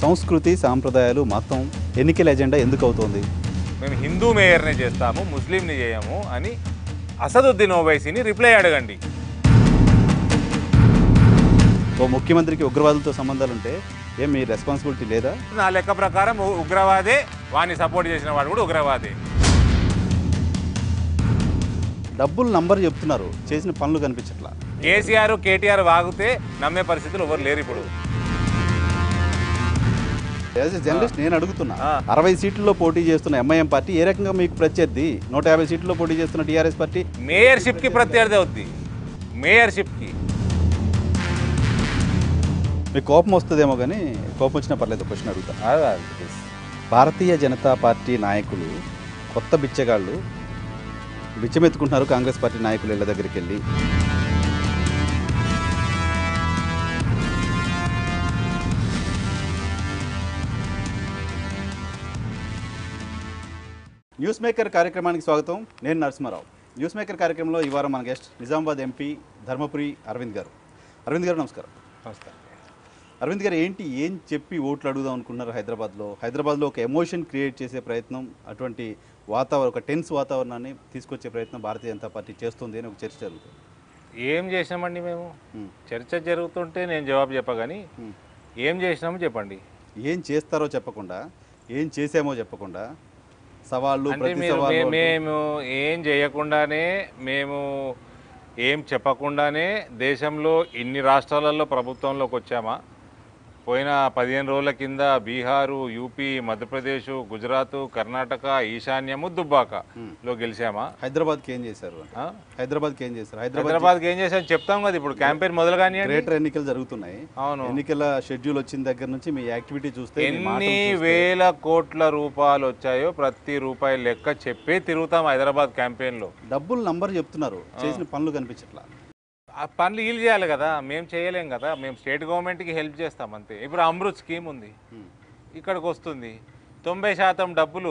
సంస్కృతి సాంప్రదాయాలు మతం ఎన్నికల ఎజెండా ఎందుకు అవుతోంది మేము హిందూ మేయర్ని చేస్తాము ముస్లింని చేయము అని అసదుద్దీన్ ఓవైసీని రిప్లై అడగండి ఓ ముఖ్యమంత్రికి ఉగ్రవాదులతో సంబంధాలు ఉంటే ఏం మీ రెస్పాన్సిబిలిటీ లేదా నా లెక్క ప్రకారం ఉ- ఉగ్రవాదే వాడిని సపోర్ట్ చేసిన వాడు కూడా ఉగ్రవాదే డబ్బులు నంబర్ చెప్తున్నారు చేసిన పనులు కనిపించట్లా కేసీఆర్ కేటీఆర్ వాగితే నమ్మే పరిస్థితులు ఎవరు లేరు ఇప్పుడు యాజ్ ఎ జర్నలిస్ట్ నేను అడుగుతున్నా ఆ. అరవై సీట్లలో పోటీ చేస్తున్న ఎంఐఎం పార్టీ ఏ రకంగా మీకు ప్రత్యర్థి నూట యాభై సీట్లలో పోటీ చేస్తున్న టీఆర్ఎస్ పార్టీ మేయర్షిప్కి ప్రత్యర్థి అవుద్ది మేయర్షిప్కి మీకు కోపం వస్తుందేమో కానీ కోపం వచ్చినా పర్లేదు క్వశ్చన్ అడుగుతా భారతీయ జనతా పార్టీ నాయకులు కొత్త బిచ్చగాళ్ళు బిచ్చమెత్తుకుంటున్నారు కాంగ్రెస్ పార్టీ నాయకులు ఇళ్ళ దగ్గరికి వెళ్ళి న్యూస్ మేకర్ కార్యక్రమానికి స్వాగతం నేను నరసింహారావు న్యూస్ మేకర్ కార్యక్రమంలో ఈ వారం మన గెస్ట్ నిజామాబాద్ ఎంపీ ధర్మపురి అరవింద్ గారు అరవింద్ గారు నమస్కారం అరవింద్ గారు ఏంటి ఏం చెప్పి ఓట్లు అడుగుదాం అనుకున్నారు హైదరాబాద్లో హైదరాబాద్లో ఒక ఎమోషన్ క్రియేట్ చేసే ప్రయత్నం అటువంటి వాతావరణం ఒక టెన్స్ వాతావరణాన్ని తీసుకొచ్చే ప్రయత్నం భారతీయ జనతా పార్టీ చేస్తుంది అని ఒక చర్చ జరుగుతుంది ఏం చేసినామండి మేము ఉమ్, చర్చ జరుగుతుంటే నేను జవాబు చెప్పగాని ఉమ్. ఏం చేసినామో చెప్పండి ఏం చేస్తారో చెప్పకుండా ఏం చేసామో చెప్పకుండా సవాళ్ళు అంటే ప్రతి మీరు సవాళ్ళు మే- అంటూ- మేము ఏం చేయకుండానే మేము ఏం చెప్పకుండానే దేశంలో ఇన్ని రాష్ట్రాలలో ప్రభుత్వంలోకి వచ్చామా పోయిన పదిహేను రోజుల కింద బీహారు యూపీ మధ్యప్రదేశ్ గుజరాత్ కర్ణాటక ఈశాన్యము దుబ్బాకలో గెలిచామా హైదరాబాద్కి ఏం చేశారు అంటే ఆ? హైదరాబాద్కి ఏం చేశారు హైదరాబాద్ హైదరాబాద్కి ఏం చేసాం చెప్తాం కదా ఇప్పుడు క్యాంపెయిన్ మొదలు కానీ గ్రేటర్ ఎన్నికలు జరుగుతున్నాయి అవును ఎన్నికల షెడ్యూల్ వచ్చిన దగ్గర నుంచి మీ యాక్టివిటీ చూస్తే మీ మాటలు ఎన్ని చూస్తే- వేల కోట్ల రూపాయలు వచ్చాయో ప్రతి రూపాయి లెక్క చెప్పే తిరుగుతాం హైదరాబాద్ క్యాంపెయిన్లో డబ్బులు నంబర్ చెప్తున్నారు చేసిన పనులు కనిపించట్లా ఆ పనులు వీళ్ళు చేయాలి కదా మేము చేయలేం కదా మేము స్టేట్ గవర్నమెంట్కి హెల్ప్ చేస్తాం అంతే ఇప్పుడు అమృత్ స్కీమ్ ఉంది ఉమ్, ఇక్కడికి వస్తుంది తొంభై శాతం డబ్బులు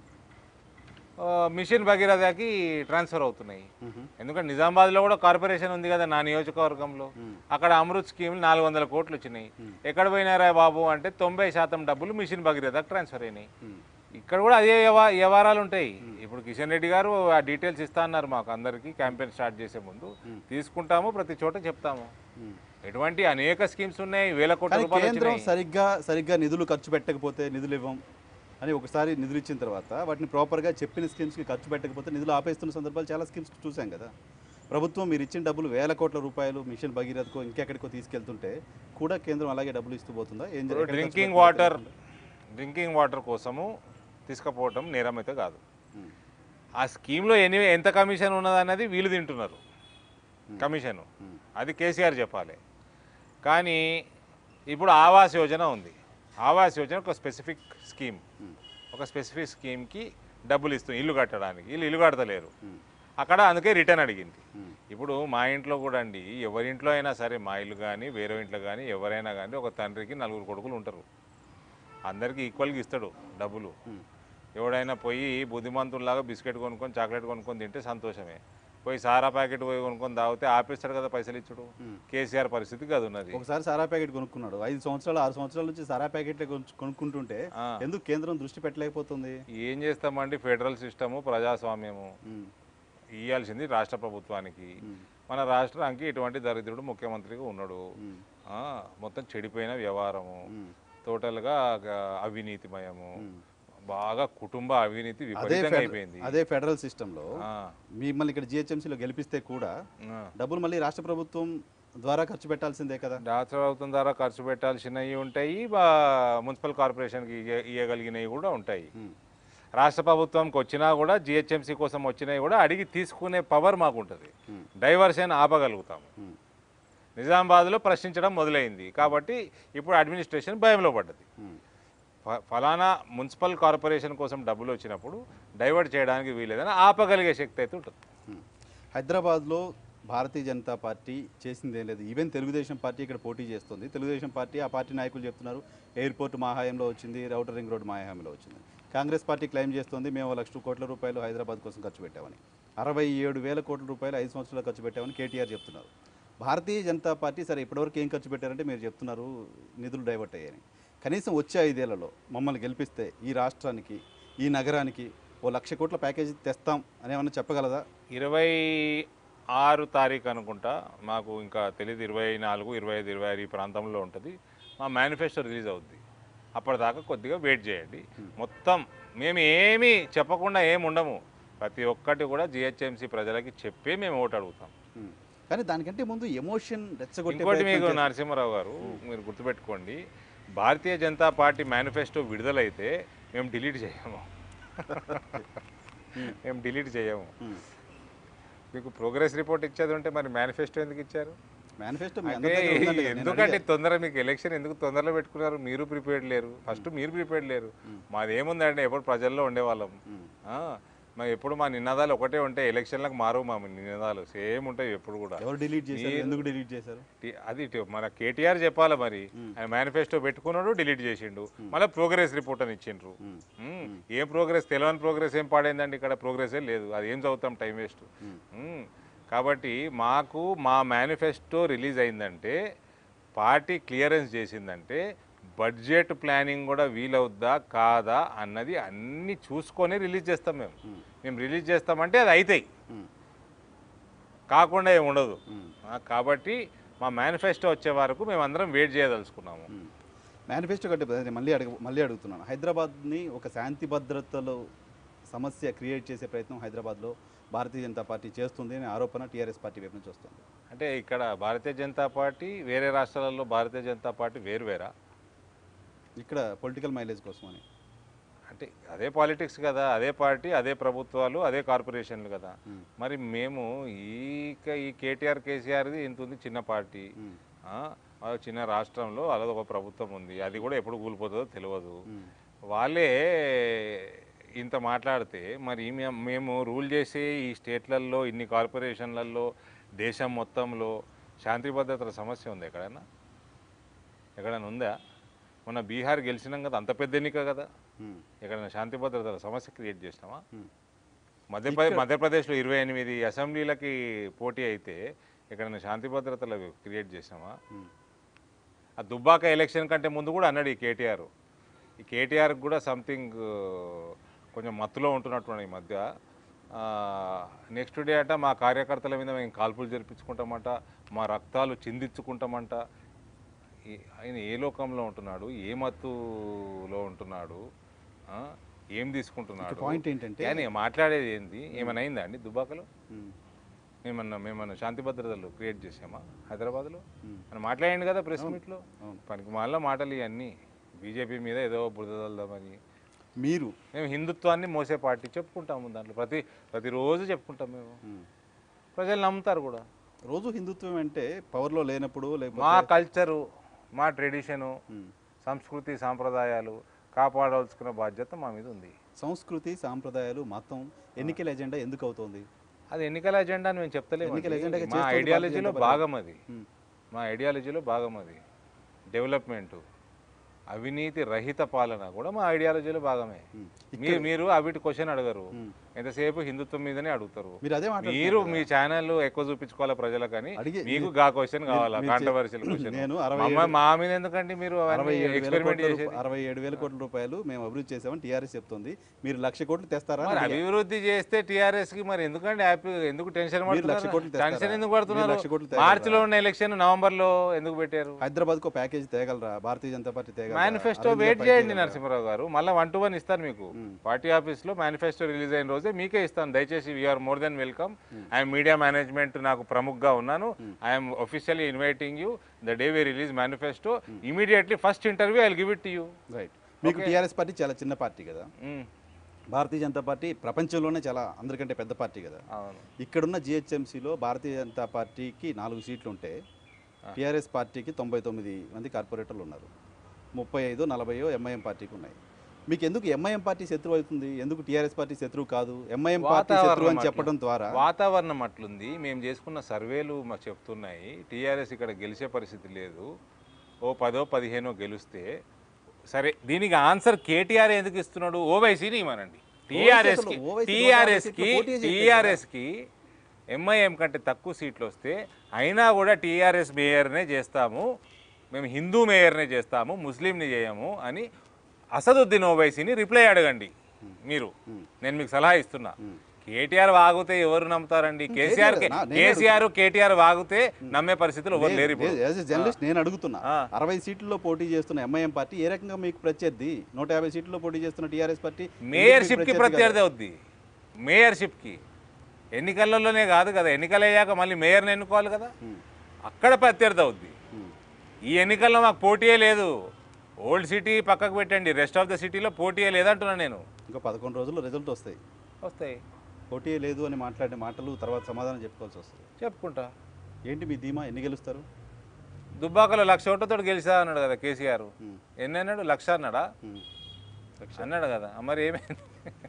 ఆ, మిషన్ భగీరథకి ట్రాన్స్ఫర్ అవుతున్నాయి ఉహు, ఎందుకంటే నిజామాబాద్లో కూడా కార్పొరేషన్ ఉంది కదా నా నియోజకవర్గంలో ఉమ్, అక్కడ అమృత్ స్కీమ్ నాలుగు వందల కోట్లు వచ్చినాయి Hmm. ఎక్కడ పోయినారా బాబు అంటే తొంభై శాతం డబ్బులు మిషన్ భగీరథకు ట్రాన్స్ఫర్ అయినాయి ఉమ్, ఇక్కడ కూడా అదే వ్యవ- వ్యవహారాలు ఉంటాయి ఇప్పుడు కిషన్ రెడ్డి గారు ఆ డీటెయిల్స్ ఇస్తా అన్నారు మాకు అందరికీ క్యాంపెయిన్ స్టార్ట్ చేసే ముందు Hmm. తీసుకుంటాము ప్రతి చోట చెప్తాము ఉమ్. ఎటువంటి అనేక స్కీమ్స్ ఉన్నాయి వేల కోట్ల కానీ రూపాయలు కేంద్రం వచ్చినాయి సరిగ్గా సరిగ్గా నిధులు ఖర్చు పెట్టకపోతే నిధులు ఇవ్వం అని ఒకసారి నిధులు ఇచ్చిన తర్వాత వాటిని ప్రాపర్గా చెప్పిన స్కీమ్స్కి ఖర్చు పెట్టకపోతే నిధులు ఆపేస్తున్న సందర్భాలు చాలా స్కీమ్స్ చూసాం కదా ప్రభుత్వం మీరు ఇచ్చిన డబ్బులు వేల కోట్ల రూపాయలు మిషన్ భగీరథకో ఇంకెక్కడికో తీసుకెళ్తుంటే కూడా కేంద్రం అలాగే డబ్బులు ఇస్తూ పోతుందా ఏం ఇప్పుడు ఎక్కడ ఖర్చు డ్రింకింగ్ పెట్టాలో వాటర్ తెలియకుండా? డ్రింకింగ్ వాటర్ కోసము తీసుకుపోవటం నేరం అయితే కాదు ఉమ్, ఆ స్కీమ్లో ఎన్ని ఎంత కమిషన్ ఉన్నదన్నది వీళ్ళు తింటున్నారు కమిషను ఉమ్, అది కేసీఆర్ చెప్పాలి కానీ ఇప్పుడు ఆవాస్ యోజన ఉంది ఆవాస్ యోజన ఒక స్పెసిఫిక్ స్కీమ్ ఉమ్, ఒక స్పెసిఫిక్ స్కీమ్కి డబ్బులు ఇస్తుంది ఇల్లు కట్టడానికి వీళ్ళు ఇల్లు కడతలేరు ఉమ్, అక్కడ అందుకే రిటర్న్ అడిగింది ఉమ్, ఇప్పుడు మా ఇంట్లో కూడా అండి ఎవరింట్లో అయినా సరే మా ఇల్లు కానీ వేరే ఇంట్లో కానీ ఎవరైనా కానీ ఒక తండ్రికి నలుగురు కొడుకులు ఉంటారు అందరికీ ఈక్వల్గా ఇస్తాడు డబ్బులు ఉమ్, ఎవడైనా పోయి బుద్ధిమంతుల్లాగా బిస్కెట్ కొనుక్కొని చాక్లెట్ కొనుక్కొని తింటే సంతోషమే పోయి సారా ప్యాకెట్ పోయి కొనుక్కొని తాగితే ఆపేస్తాడు కదా పైసలు ఇచ్చుడు ఉమ్. కేసీఆర్ పరిస్థితి కాదు ఉన్నది ఒకసారి సారా ప్యాకెట్ కొనుక్కున్నాడు ఐదు సంవత్సరాలు ఆరు సంవత్సరాల నుంచి సారా ప్యాకెట్లే కొను- కొనుక్కుంటుంటే ఆ. ఎందుకు కేంద్రం దృష్టి పెట్టలేకపోతుంది ఏం చేస్తామండి ఫెడరల్ సిస్టము ప్రజాస్వామ్యము ఉమ్, ఇవ్వాల్సింది రాష్ట్ర ప్రభుత్వానికి ఉమ్, మన రాష్ట్రానికి ఇటువంటి దరిద్రుడు ముఖ్యమంత్రిగా ఉన్నాడు ఉమ్, ఆ, మొత్తం చెడిపోయిన వ్యవహారము ఉమ్, టోటల్గా ఆ, అవినీతిమయము ఉమ్. బాగా కుటుంబ అవినీతి అదే విపరీతంగా ఫెడ- అయిపోయింది అదే ఫెడరల్ సిస్టంలో ఆ, మిమ్మల్ని ఇక్కడ జిహెచ్ఎంసీలో గెలిపిస్తే కూడా ఆ. డబ్బులు మళ్ళీ రాష్ట్ర ప్రభుత్వం ద్వారా ఖర్చు పెట్టాల్సిందే కదా రాష్ట్ర ప్రభుత్వం ద్వారా ఖర్చు పెట్టాల్సినవి ఉంటాయి బా మున్సిపల్ కార్పొరేషన్కి ఇయ్య- ఇయ్యగలిగినవి కూడా ఉంటాయి ఉమ్, రాష్ట్ర ప్రభుత్వంకి వచ్చినా కూడా జిహెచ్ఎంసీ కోసం వచ్చినవి కూడా అడిగి తీసుకునే పవర్ మాకు ఉంటుంది ఉమ్, డైవర్షన్ ఆపగలుగుతాము ఉమ్, నిజామాబాద్లో ప్రశ్నించడం మొదలైంది కాబట్టి ఇప్పుడు అడ్మినిస్ట్రేషన్ భయంలో పడ్డది ఉమ్, ఫ- ఫలానా మున్సిపల్ కార్పొరేషన్ కోసం డబ్బులు వచ్చినప్పుడు డైవర్ట్ చేయడానికి వీలేదని ఆపగలిగే శక్తి అయితే ఉంటుంది ఉమ్. హైదరాబాద్లో భారతీయ జనతా పార్టీ చేసిందేం లేదు ఈవెన్ తెలుగుదేశం పార్టీ ఇక్కడ పోటీ చేస్తుంది తెలుగుదేశం పార్టీ ఆ పార్టీ నాయకులు చెప్తున్నారు ఎయిర్పోర్ట్ మా హయాంలో వచ్చింది రౌటర్ రింగ్ రోడ్ మా హయాంలో వచ్చింది కాంగ్రెస్ పార్టీ క్లెయిమ్ చేస్తుంది మేము లక్ష కోట్ల రూపాయలు హైదరాబాద్ కోసం ఖర్చు పెట్టామని అరవై ఏడు వేల కోట్ల రూపాయలు ఐదు సంవత్సరాలు ఖర్చు పెట్టామని కేటీఆర్ చెప్తున్నారు భారతీయ జనతా పార్టీ సరే ఇప్పటివరకు ఏం ఖర్చు పెట్టారంటే మీరు చెప్తున్నారు నిధులు డైవర్ట్ అయ్యాయని కనీసం వచ్చే ఐదేళ్లలో మమ్మల్ని గెలిపిస్తే ఈ రాష్ట్రానికి ఈ నగరానికి ఓ లక్ష కోట్ల ప్యాకేజీ తెస్తాం అని ఏమన్నా చెప్పగలదా ఇరవై ఆరు తారీఖు అనుకుంటా మాకు ఇంకా తెలియదు ఇరవై నాలుగు ఇరవై ఐదు ఇరవై ఆరు ఈ ప్రాంతంలో ఉంటుంది మా మేనిఫెస్టో రిలీజ్ అవుద్ది అప్పటిదాకా కొద్దిగా వెయిట్ చేయండి మొత్తం మేము ఏమీ చెప్పకుండా ఏమి ఉండము ప్రతి ఒక్కటి కూడా జిహెచ్ఎంసీ ప్రజలకి చెప్పే మేము ఓటు అడుగుతాం ఉమ్. కానీ దానికంటే ముందు ఎమోషన్ రెచ్చగొట్టే ఇంకోటి ప్రయత్నం మీకు చేస్తారు. నరసింహారావు గారు మీరు గుర్తుపెట్టుకోండి భారతీయ జనతా పార్టీ మేనిఫెస్టో విడుదలైతే మేము డిలీట్ చేయము మేము డిలీట్ చేయము ఉమ్. మీకు ప్రోగ్రెస్ రిపోర్ట్ ఇచ్చేది ఉంటే మరి మేనిఫెస్టో ఎందుకు ఇచ్చారు మేనిఫెస్టో మీ అంటే అందరి దగ్గర ఉందండి కదా, నేను ఎందుకంటే అడిగా. తొందర మీకు ఎలక్షన్ ఎందుకు తొందరలో పెట్టుకున్నారు మీరు ప్రిపేర్డ్ లేరు ఫస్ట్ మీరు ప్రిపేర్డ్ లేరు మాది ఏముందండి ఎప్పుడు ప్రజల్లో ఉండేవాళ్ళం ఉమ్. ఆ, మరి ఎప్పుడు మా నినాదాలు ఒకటే ఉంటాయి ఎలక్షన్లకు మారు మా నినాదాలు సేమ్ ఉంటాయి ఎప్పుడు కూడా ఎవరు డిలీట్ చేశారు ఎందుకు డిలీట్ చేశారు టి- అది టి- మన కేటీఆర్ చెప్పాలి మరి ఆయన మేనిఫెస్టో పెట్టుకున్నాడు డిలీట్ చేసిండు మళ్ళీ ప్రోగ్రెస్ రిపోర్ట్ అని ఇచ్చిండ్రు ఉమ్. ఉమ్, ఏం ప్రోగ్రెస్ తెలియని ప్రోగ్రెస్ ఏం పాడైందండి ఇక్కడ ప్రోగ్రెసే లేదు అది ఏం చదువుతాం టైం వేస్ట్ ఉమ్, కాబట్టి మాకు మా మేనిఫెస్టో రిలీజ్ అయిందంటే పార్టీ క్లియరెన్స్ చేసిందంటే బడ్జెట్ ప్లానింగ్ కూడా వీలవుద్దా కాదా అన్నది అన్ని చూసుకొని రిలీజ్ చేస్తాం మేము మేము రిలీజ్ చేస్తామంటే అది అవుతాయి ఉమ్. కాకుండా ఏమి ఉండదు ఉమ్. ఆ, కాబట్టి మా మేనిఫెస్టో వచ్చే వరకు మేమందరం వెయిట్ చేయదలుచుకున్నాము మేనిఫెస్టో కంటే అదే మళ్ళీ అడుగు మళ్ళీ అడుగుతున్నాను హైదరాబాద్ని ఒక శాంతి భద్రతలో సమస్య క్రియేట్ చేసే ప్రయత్నం హైదరాబాద్లో భారతీయ జనతా పార్టీ చేస్తుంది అనే ఆరోపణ టీఆర్ఎస్ పార్టీ వైపు నుంచి వస్తుంది అంటే ఇక్కడ భారతీయ జనతా పార్టీ వేరే రాష్ట్రాలలో భారతీయ జనతా పార్టీ వేరువేరా ఇక్కడ పొలిటికల్ మైలేజ్ కోసం అని అంటే అదే పాలిటిక్స్ కదా అదే పార్టీ అదే ప్రభుత్వాలు అదే కార్పొరేషన్లు కదా మ్మ్. మరి మేము ఈ క- ఈ కేటీఆర్ కేసీఆర్ది ఇంత ఉంది చిన్న పార్టీ మ్మ్. ఆ, ఆ చిన్న రాష్ట్రంలో అలాది ఒక ప్రభుత్వం ఉంది అది కూడా ఎప్పుడు కూలిపోతుందో తెలియదు మ్మ్. వాళ్ళే ఇంత మాట్లాడితే మరి మే- మేము రూల్ చేసే ఈ స్టేట్లలో ఇన్ని కార్పొరేషన్లలో దేశం మొత్తంలో శాంతి భద్రతల సమస్య ఉంది ఎక్కడైనా ఎక్కడైనా ఉందా మొన్న బీహార్ గెలిచినాం కదా అంత పెద్ద ఎన్నిక కదా మ్మ్. ఎక్కడైనా శాంతి భద్రతల సమస్య క్రియేట్ చేసినామా మ్మ్. మధ్యప్రదేశ్ మధ్యప్రదేశ్లో ఇరవై ఎనిమిది అసెంబ్లీలకి పోటీ అయితే ఎక్కడైనా శాంతి భద్రతలు క్రియేట్ చేసినామా మ్మ్. ఆ దుబ్బాక ఎలక్షన్ కంటే ముందు కూడా అన్నాడు ఈ కేటీఆర్ ఈ కేటీఆర్ కూడా సంథింగ్ కొంచెం మత్తులో ఉంటున్నట్టు ఈ మధ్య నెక్స్ట్ డే అట మా కార్యకర్తల మీద మేము కాల్పులు జరిపించుకుంటామంట మా రక్తాలు చిందించుకుంటామంట ఈ- ఆయన ఏ లోకంలో ఉంటున్నాడు ఏ మత్తులో ఉంటున్నాడు ఆ? ఏం తీసుకుంటున్నాడు పాయింట్ ఏంటంటే కానీ మాట్లాడేది ఏంది ఏమైనా అయిందా అండి దుబ్బాకలో మ్మ్. మేమన్నా మేమన్నా శాంతి భద్రతలు క్రియేట్ చేసామా హైదరాబాద్లో మ్మ్. అని మాట్లాడండి కదా ప్రెస్ మీట్లో అవును. పనికి మాల మాటలు ఇవన్నీ బీజేపీ మీద ఏదో బురదలదామని మీరు మేము హిందుత్వాన్ని మోసే పార్టీ చెప్పుకుంటాము దాంట్లో ప్రతి ప్రతిరోజు చెప్పుకుంటాం మేము మ్మ్. ప్రజలు నమ్ముతారు కూడా రోజు హిందుత్వం అంటే పవర్లో లేనప్పుడు మా లేకపోతే కల్చరు మా ట్రెడిషను మ్మ్. సంస్కృతి సాంప్రదాయాలు కాపాడవలసుకున్న బాధ్యత మా మీద ఉంది సంస్కృతి సాంప్రదాయాలు మతం ఎన్నికల ఎజెండా ఎందుకు అవుతోంది అది ఎన్నికల ఎజెండా అని మేము చెప్తలేము ఎన్నికల అండి. ఎజెండాగా మా చేస్తోంది ఐడియాలజీలో భారతీయ జనతా భాగం అది మ్మ్. మా ఐడియాలజీలో భాగం అది డెవలప్మెంటు అవినీతి రహిత పాలన కూడా మా ఐడియాలజీలో భాగమే మ్మ్. మీరు మీరు అవిటి క్వశ్చన్ అడగరు మ్మ్. ఎంతసేపు హిందుత్వం మీదనే అడుగుతారు మీరు అదే మాట్లాడుతున్నారు మీరు కదా. మీ ఛానల్ ఎక్కువ చూపించుకోవాలి ప్రజలకు కానీ అడిగే- మీకు గా క్వశ్చన్ కావాలా మీరు చే- కాంట్రవర్షియల్ క్వశ్చన్ నేను అరవై మా మీద ఎందుకండి మీరు అరవై ఏడు వేల ఎక్స్పెరిమెంట్ కోట్ల చేసేది రూప- అరవై ఏడు వేల కోట్ల రూపాయలు మేము అభివృద్ధి చేసామని టీఆర్ఎస్ చెప్తుంది మీరు లక్ష కోట్లు తెస్తారా మరి అని అడిగా. అభివృద్ధి చేస్తే టిఆర్ఎస్ కి మరి ఎందుకండి హ్యాపీ ఎందుకు టెన్షన్ మీరు లక్ష కోట్లు తెస్తారా? టెన్షన్ ఎందుకు మీరు పడుతున్నారు లక్ష కోట్లు తేగలరా? మార్చిలో ఉన్న ఎలక్షన్ నవంబర్ లో ఎందుకు పెట్టారు హైదరాబాద్ కు ప్యాకేజ్ తేగలరా భారతీయ జనతా పార్టీ తేగలరా మేనిఫెస్టో అరవింద్ వెయిట్ పై చేయండి తేగలరా? నరసింహరావు గారు మళ్ళీ వన్ టు వన్ ఇస్తాను మీకు పార్టీ ఆఫీస్లో మేనిఫెస్టో రిలీజ్ అయిన రోజే మీకే ఇస్తాను దయచేసి we are more than welcome I'm media management నాకు ప్రముఖగా ఉన్నాను I'm officially inviting you the day we release manifesto immediately first interview I give it to you right మీకు టీఆర్ఎస్ పార్టీ చాలా చిన్న పార్టీ కదా భారతీయ జనతా పార్టీ ప్రపంచంలోనే చాలా అందరికంటే పెద్ద పార్టీ కదా అవును ఇక్కడున్న జిహెచ్ఎంసీలో భారతీయ జనతా పార్టీకి నాలుగు సీట్లు ఉంటే టీఆర్ఎస్ పార్టీకి తొంభై తొమ్మిది మంది కార్పొరేటర్లు ఉన్నారు ముప్పై ఐదు నలభైయో ఎంఐఎం పార్టీకి ఉన్నాయి మీకు ఎందుకు ఎంఐఎం పార్టీ శత్రువు అవుతుంది ఎందుకు టీఆర్ఎస్ పార్టీ శత్రువు కాదు ఎంఐఎం పార్టీ శత్రువు అని వాతావరణం చెప్పడం ద్వారా వాతావరణం అట్లుంది మేము చేసుకున్న సర్వేలు మాకు చెప్తున్నాయి టీఆర్ఎస్ ఇక్కడ గెలిచే పరిస్థితి లేదు ఓ పదో పదిహేనో గెలిస్తే సరే దీనికి ఆన్సర్ కేటీఆర్ ఎందుకు ఇస్తున్నాడు ఓవైసీని ఇవ్వనండి టీఆర్ఎస్ కి అసలు ఓవైసీ టీఆర్ఎస్ కి పోటీ చేయట్లేదు కదా. టీఆర్ఎస్ కి ఎంఐఎం కంటే తక్కువ సీట్లు వస్తే అయినా కూడా టీఆర్ఎస్ మేయర్నే చేస్తాము మేము హిందూ మేయర్నే చేస్తాము ముస్లింని చేయము అని అసదుద్దీన్ ఓవైసీని రిప్లై అడగండి మీరు నేను మీకు సలహా ఇస్తున్నా కేటీఆర్ వాగితే ఎవరు నమ్ముతారండి కేసీఆర్ కేటీఆర్ నా- నేనే కేసీఆర్ కేటీఆర్ వాగితే నమ్మే పరిస్థితులు ఎవరు లేరు ఇప్పుడు యాజ్ జర్నలిస్ట్ నేను అడుగుతున్నా ఆ. అరవై సీట్లలో పోటీ చేస్తున్న ఎంఐఎం పార్టీ ఏ రకంగా మీకు ప్రత్యర్థి నూట యాభై సీట్లలో పోటీ చేస్తున్న టీఆర్ఎస్ పార్టీ మేయర్షిప్కి ఎందుకు మీకు ప్రత్యర్థి అవుద్ది మేయర్షిప్కి ఎన్నికలలోనే కాదు కదా ఎన్నికలు అయ్యాక మళ్ళీ మేయర్ని ఎన్నుకోవాలి కదా అక్కడ ప్రత్యర్థి అవుద్ది ఉమ్. ఈ ఎన్నికల్లో మాకు పోటీయే లేదు ఓల్డ్ సిటీ పక్కకు పెట్టండి రెస్ట్ ఆఫ్ ద సిటీలో పోటీయే లేదంటున్నా నేను ఇంకా పదకొండు రోజుల్లో రిజల్ట్ వస్తాయి వస్తాయి పోటీ లేదు అని మాట్లాడే మాటలు తర్వాత సమాధానం చెప్పుకోవాల్సి వస్తుంది చెప్పుకుంటా ఏంటి మీ ధీమా ఎన్ని గెలుస్తారు దుబ్బాకలో లక్ష ఓట్లతో గెలిచా అన్నాడు కదా కేసీఆర్ ఉమ్. ఎన్ని అన్నాడు లక్ష అన్నాడా ఉమ్. అన్నాడు కదా మరి ఏమైంది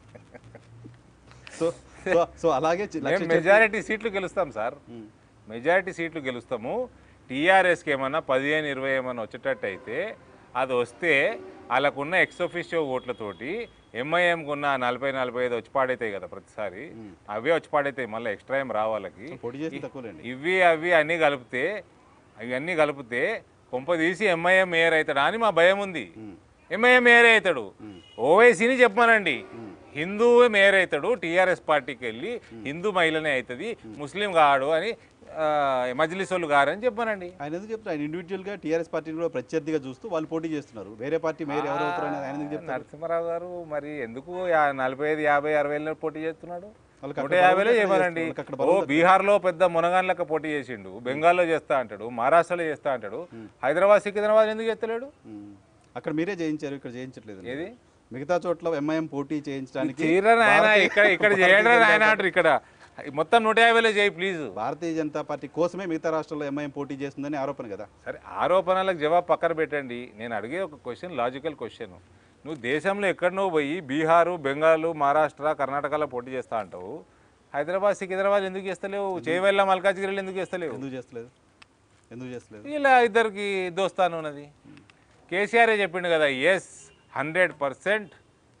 సో సో సో అలాగే చి- లక్ష మేము మెజారిటీ సీట్లు గెలుస్తాం సార్ ఉమ్. మెజారిటీ సీట్లు గెలుస్తాము టీఆర్ఎస్కి ఏమన్నా పదిహేను ఇరవై ఏమన్నా వచ్చేటట్టు అయితే అది వస్తే వాళ్ళకున్న ఎక్సోఫిషియో ఓట్లతోటి ఎంఐఎంకి ఉన్న నలభై నలభై ఐదు వచ్చి పాడైతాయి కదా ప్రతిసారి అవే వచ్చి పాడైతాయి మళ్ళీ ఎక్స్ట్రా ఏం రావాలకి పోటీ చేసి తక్కువలేండి ఇవి అవి అన్నీ కలిపితే అవన్నీ కలిపితే కొంప తీసి ఎంఐఎం మేయర్ అవుతాడా అని మా భయం ఉంది ఉమ్. ఎంఐఎం మేయర్ అవుతాడు ఉమ్. ఓవైసీని చెప్పమనండి ఉమ్. హిందువే మేయర్ అవుతాడు టీఆర్ఎస్ పార్టీకి వెళ్ళి హిందూ మహిళనే అవుతుంది ముస్లిం కాడు అని ఆ, మజ్లిస్ వాళ్ళు గారు అని చెప్పానండి ఆయన ఎందుకు చెప్తారు ఆయన ఇండివిజువల్ గా టీఆర్ఎస్ పార్టీని కూడా ప్రత్యర్థిగా చూస్తూ వాళ్ళు పోటీ చేస్తున్నారు వేరే పార్టీ మేయర్ ఎవరు అవుతారు అనేది ఆయన ఎందుకు చెప్తారు నరసింహారావు గారు మరి ఎందుకు యా- నలభై ఐదు యాభై అరవై ఏళ్ళ పోటీ చేస్తున్నాడు వాళ్ళకి నూట అక్కడ యాభైలో బలం చేయమనండి వాళ్ళకి అక్కడ ఓ బీహార్లో పెద్ద మునగాన్ లెక్క పోటీ చేసిండు బెంగాల్లో చేస్తా అంటాడు మహారాష్ట్రలో చేస్తా అంటాడు హైదరాబాద్ సికింద్రాబాద్ ఎందుకు చేస్తలేడు ఉమ్. అక్కడ మీరే చేయించారు ఇక్కడ చేయించట్లేదు ఏది? మిగతా చోట్ల ఎంఐఎం పోటీ చేయించడానికి తీరని ఆయన భారతీయ- ఇక్కడ ఇక్కడ చేయడం ఆయన అంటారు ఇక్కడ మొత్తం నూట యాభైలో చేయి ప్లీజ్ భారతీయ జనతా పార్టీ కోసమే మిగతా రాష్ట్రాల్లో ఎంఐఎం పోటీ చేస్తుందని ఆరోపణ కదా సరే ఆరోపణలకు జవాబు పక్కన పెట్టండి నేను అడిగే ఒక క్వశ్చన్ లాజికల్ క్వశ్చన్ నువ్వు దేశంలో ఎక్కడనో పోయి బీహారు బెంగాలు మహారాష్ట్ర కర్ణాటకలో పోటీ చేస్తా అంటావు హైదరాబాద్ సికింద్రాబాద్ ఎందుకు చేస్తలేవు చేవెళ్ళ మల్కాజ్గిరిలో ఎందుకు చేస్తలేవు ఎందుకు చేస్తలేదు ఎందుకు చేస్తలేదు ఇలా ఇద్దరికి దోస్తాను ఉన్నది కేసీఆరే చెప్పిండు కదా yes hundred percent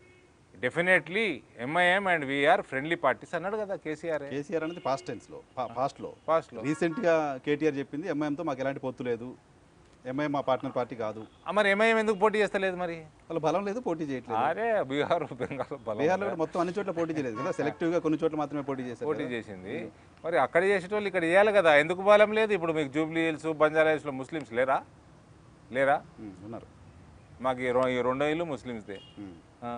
definitely MIM and we are friendly parties అన్నాడు కదా కేసీఆర్ కేసీఆర్ అనేది పాస్ట్ టెన్స్ లో పాస్ట్ లో ఫాస్ట్లో రీసెంట్ గా కేటీఆర్ చెప్పింది ఎంఐఎం తో మాకు ఎలాంటి పొత్తు లేదు ఎంఐఎం మా పార్ట్నర్ పార్టీ కాదు మరి ఎంఐఎం ఎందుకు పోటీ చేస్తలేదు మరి వాళ్ళ బలం లేదు పోటీ చేయట్లేదు అరే బీహార్ బెంగాల్ బలం బీహార్లో కూడా మొత్తం అన్ని చోట్ల పోటీ చేయలేదు కదా సెలెక్టివ్ గా కొన్ని చోట్ల మాత్రమే పోటీ చేశారు పోటీ చేసింది మరి అక్కడ చేసేటోళ్ళు ఇక్కడ చేయాలి కదా ఎందుకు బలం లేదు ఇప్పుడు మీకు జూబ్లీ హిల్స్ బంజారా హిల్స్లో ముస్లిమ్స్ లేరా లేరా ఉమ్, ఉన్నారు మాకు ఈ రొ- ఈ రెండో ఇల్లు ముస్లిమ్స్దే ఉమ్. ఆ.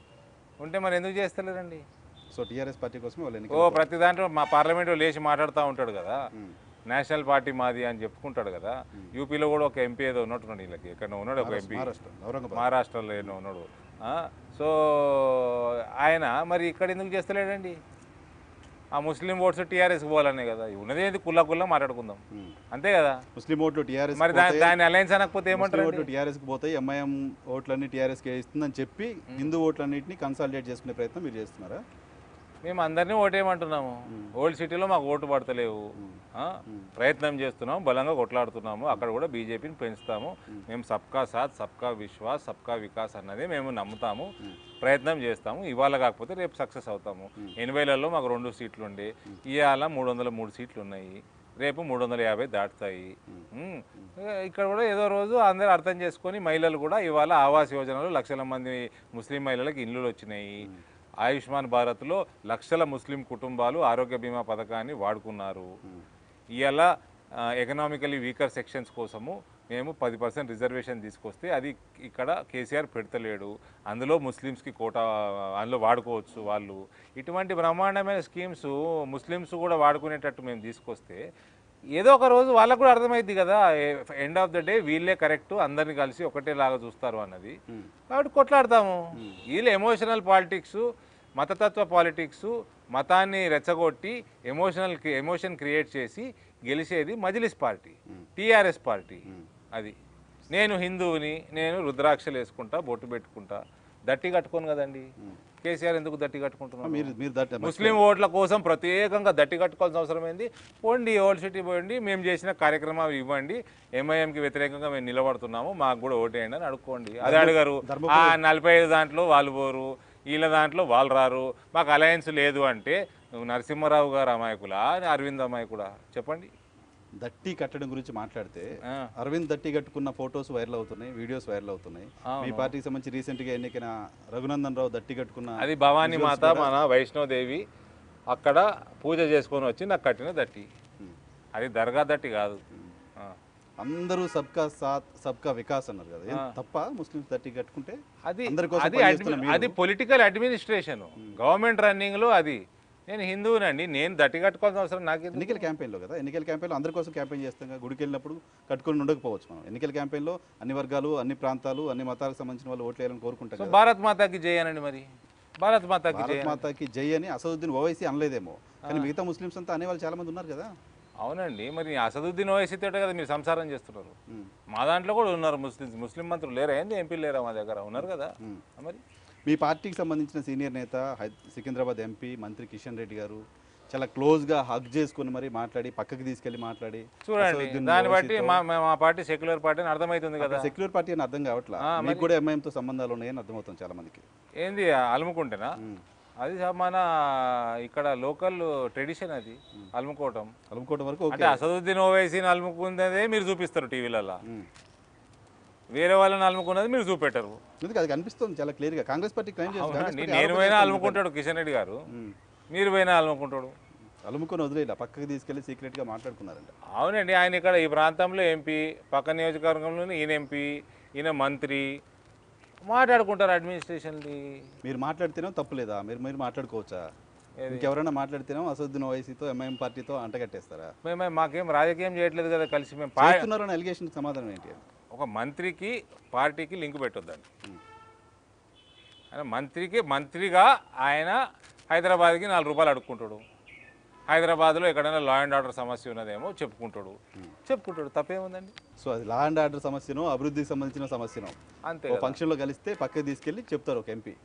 ఉంటే మరి ఎందుకు చేస్తలేరండి సో టీఆర్ఎస్ పార్టీ కోసమే వాళ్ళు ఓ ఎన్నికలు ప్రతి దాంట్లో మా పార్లమెంట్లో లేచి మాట్లాడుతూ ఉంటాడు కదా ఉమ్. నేషనల్ పార్టీ మాది అని చెప్పుకుంటాడు కదా యూపీలో కూడా ఒక ఎంపీ ఏదో ఉన్నట్టున్నాడు వీళ్ళకి ఎక్కడ ఉన్నాడు ఒక ఎంపీ మహారాష్ట్ర ఔరంగాబాద్ మహారాష్ట్రలో ఏదో ఉన్నాడు ఆ, సో ఆయన మరి ఇక్కడ ఎందుకు చేస్తలేడండి ఆ ముస్లిం ఓట్స్ టీఆర్ఎస్కి పోవాలనే కదా ఉన్నది ఏంది కుల్ల కుల్ల మాట్లాడుకుందాం ఉమ్. అంతే కదా ముస్లిం ఓట్లు టీఆర్ఎస్ మరి దా- దాని అలయన్స్ అనకపోతే ముస్లిం ఏమంటారు ఓట్లు టీఆర్ఎస్కి పోతాయి ఎంఐఎం ఓట్లన్నీ టీఆర్ఎస్కి ఇస్తుందని చెప్పి హిందూ ఓట్లన్నింటినీ కన్సాలిడేట్ చేసుకునే ప్రయత్నం మీరు చేస్తున్నారా మేము అందరినీ ఓటేయమంటున్నాము ఓల్డ్ సిటీలో మాకు ఓటు పడతలేవు ఆ? ప్రయత్నం చేస్తున్నాం బలంగా కొట్లాడుతున్నాము అక్కడ కూడా బీజేపీని పెంచుతాము మేము సబ్కా సాత్ సబ్కా విశ్వాస్ సబ్కా వికాస్ అన్నదే మేము నమ్ముతాము ప్రయత్నం చేస్తాము ఇవాళ కాకపోతే రేపు సక్సెస్ అవుతాము ఎనభైలలో మాకు రెండు సీట్లు ఉండే ఇవాళ మూడు వందల మూడు సీట్లు ఉన్నాయి రేపు మూడు వందల యాభై దాటుతాయి ఉమ్. ఇక్కడ కూడా ఏదో రోజు అందరూ అర్థం చేసుకొని మహిళలు కూడా ఇవాళ ఆవాస్ యోజనలో లక్షల మంది ముస్లిం మహిళలకు ఇల్లులు వచ్చినాయి ఆయుష్మాన్ భారత్లో లక్షల ముస్లిం కుటుంబాలు ఆరోగ్య బీమా పథకాన్ని వాడుకున్నారు ఇవాళ ఎకనామికలీ వీకర్ సెక్షన్స్ కోసము మేము పది పర్సెంట్ రిజర్వేషన్ తీసుకొస్తే అది ఇక్కడ కేసీఆర్ పెడతలేడు అందులో ముస్లిమ్స్కి కోటా అందులో వాడుకోవచ్చు వాళ్ళు ఇటువంటి బ్రహ్మాండమైన స్కీమ్స్ ముస్లిమ్స్ కూడా వాడుకునేటట్టు మేము తీసుకొస్తే ఏదో ఒక రోజు వాళ్ళకు కూడా అర్థమైంది కదా ఎండ్ ఆఫ్ ద డే వీళ్ళే కరెక్ట్ అందరిని కలిసి ఒకటేలాగా చూస్తారు అన్నది కాబట్టి కొట్లాడతాము వీళ్ళు ఎమోషనల్ పాలిటిక్స్ మతతత్వ పాలిటిక్స్ మతాన్ని రెచ్చగొట్టి ఎమోషనల్ ఎమోషన్ క్రియేట్ చేసి గెలిచేది మజ్లిస్ పార్టీ టీఆర్ఎస్ పార్టీ అది నేను హిందువుని నేను రుద్రాక్షలు వేసుకుంటా బొట్టు పెట్టుకుంటా దట్టి కట్టుకోను కదండి కేసీఆర్ ఎందుకు దట్టి కట్టుకుంటున్నాను మీరు మీరు దట్ ముస్లిం ఓట్ల కోసం ప్రత్యేకంగా దట్టి కట్టుకోవాల్సిన అవసరం ఏంది పోండి ఓల్డ్ సిటీ పోండి మేము చేసిన కార్యక్రమాలు ఇవ్వండి ఎంఐఎంకి వ్యతిరేకంగా మేము నిలబడుతున్నాము మాకు కూడా ఓటేయండి అని అడుక్కోండి అదే అడిగారు ఆ నలభై ఐదు దాంట్లో వాళ్ళు పోరు వీళ్ళ దాంట్లో వాళ్ళు రారు మాకు అలయన్స్ లేదు అంటే నువ్వు నరసింహారావు గారు అమాయకులా అరవింద్ అమాయకుడా చెప్పండి దట్టి కట్టడం గురించి మాట్లాడితే ఆ. అరవింద్ దట్టి కట్టుకున్న ఫొటోస్ వైరల్ అవుతున్నాయి వీడియోస్ వైరల్ అవుతున్నాయి అవును. మీ పార్టీకి సంబంధించి రీసెంట్ గా ఎన్నికైన రఘునందన్ రావు దట్టి కట్టుకున్న అది భవానీ visuals మాత కూడా- మన వైష్ణోదేవి అక్కడ పూజ చేసుకొని వచ్చి నాకు కట్టిన దట్టి ఉమ్. అది దర్గా దట్టి కాదు ఆ. అందరూ సబ్కా సాత్ సబ్కా వికాస్ అన్నారు కదా ఏం ఆ. తప్ప ముస్లిమ్స్ దట్టి కట్టుకుంటే అది అందరి కోసం అది పనిచేస్తున్న అడ్మి- మీరు- అది పొలిటికల్ అడ్మినిస్ట్రేషన్ గవర్నమెంట్ రన్నింగ్లో అది నేను హిందువునండి నేను దట్టి కట్టుకోవాల్సిన అవసరం నాకు ఎన్నికల క్యాంపెయిన్లో కదా ఎన్నికల క్యాంపెయిన్లో అందరి కోసం క్యాంపెయిన్ చేస్తాం కదా గుడికి వెళ్ళినప్పుడు కట్టుకొని ఉండకపోవచ్చు మనం ఎన్నికల క్యాంపెయిన్లో అన్ని వర్గాలు అన్ని ప్రాంతాలు అన్ని మతాలకు సంబంధించిన వాళ్ళు ఓట్లు వేయాలని కోరుకుంటాం సో కదా భారత్ మాతాకి జై అనండి మరి భారత్ మాతాకి జై భారత్ మాతాకి జై అని అసదుద్దీన్ ఓవైసీ అనలేదేమో కానీ మిగతా ముస్లిమ్స్ అంతా అనేవాళ్ళు చాలా మంది ఉన్నారు కదా అవునండి మరి అసదుద్దీన్ ఓవైసీ తోటే కదా మీరు సంసారం చేస్తున్నారు ఉమ్. మా దాంట్లో కూడా ఉన్నారు ముస్లిమ్స్ ముస్లిం మంత్రులు లేరా ఏంది ఎంపీలు లేరా మా దగ్గర ఉన్నారు కదా ఉమ్. మరి మీ పార్టీకి సంబంధించిన సీనియర్ నేత హై- సికింద్రాబాద్ ఎంపీ మంత్రి కిషన్ రెడ్డి గారు చాలా క్లోజ్గా హగ్ చేసుకుని మరి మాట్లాడి పక్కకి తీసుకెళ్లి మాట్లాడి చూడండి అసదుద్దీన్ దాన్ని బట్టి ఓవైసీతో- మా మా- మా పార్టీ సెక్యులర్ పార్టీ అని అర్థమవుతుంది కదా సెక్యులర్ పార్టీ అని అర్థం కావట్లా ఆ, మీకు కూడా ఎంఐఎంతో సంబంధాలు ఉన్నాయని అర్థమవుతుంది చాలా మందికి ఏంది అలుముకుంటేనా ఉమ్. అది మన ఇక్కడ లోకల్ ట్రెడిషన్ అది అలుముకోవటం కలుపుకోవడం వరకు ఓకే అంటే అసదుద్దీన్ ఓవైసీని అలుముకున్నదే మీరు చూపిస్తారు టీవీలలో ఉమ్. వేరే వాళ్ళని అలుముకున్నది మీరు చూపెట్టరు ఎందుకు అది కనిపిస్తుంది చాలా క్లియర్గా కాంగ్రెస్ పార్టీ క్లైమ్ చేస్తుంది కాంగ్రెస్ అవునండి పార్టీ నేను ఆరోపణ పోయినా చేస్తుంది. అలుముకుంటాడు కిషన్ రెడ్డి గారు ఉమ్. మీరు పోయినా అలుముకుంటాడు అలుముకొని వదిలేలా పక్కకి తీసుకెళ్లి సీక్రెట్గా మాట్లాడుకున్నారంట అవునండి ఆయన ఇక్కడ ఈ ప్రాంతంలో ఎంపీ పక్క నియోజకవర్గంలోనే ఈయన ఎంపీ ఈయన మంత్రి మాట్లాడుకుంటారు అడ్మినిస్ట్రేషన్ది మీరు మాట్లాడితేనే తప్పులేదా మీరు మీరు మాట్లాడుకోవచ్చా ఇంకెవరైనా మాట్లాడితేనే అసదుద్దీన్ ఓవైసీతో ఎంఐఎం పార్టీతో అంటగట్టేస్తారా మేము మాకేం రాజకీయం చేయట్లేదు కదా కలిసి మేము పా- చేస్తున్నారని అలిగేషన్ సమాధానం ఏంటి ఒక మంత్రికి పార్టీకి లింక్ పెట్టొద్దండి ఉమ్. ఆయన మంత్రికి మంత్రిగా ఆయన హైదరాబాద్కి నాలుగు రూపాయలు అడుక్కుంటాడు హైదరాబాద్లో ఎక్కడైనా లా అండ్ ఆర్డర్ సమస్య ఉన్నదేమో చెప్పుకుంటాడు చెప్పుకుంటాడు తప్పేముందండి సో అది లా అండ్ ఆర్డర్ సమస్యను అభివృద్ధికి సంబంధించిన సమస్యను అంతే ఓ కదా. ఫంక్షన్లో కలిస్తే పక్కకి తీసుకెళ్లి చెప్తారు ఒక ఎంపీ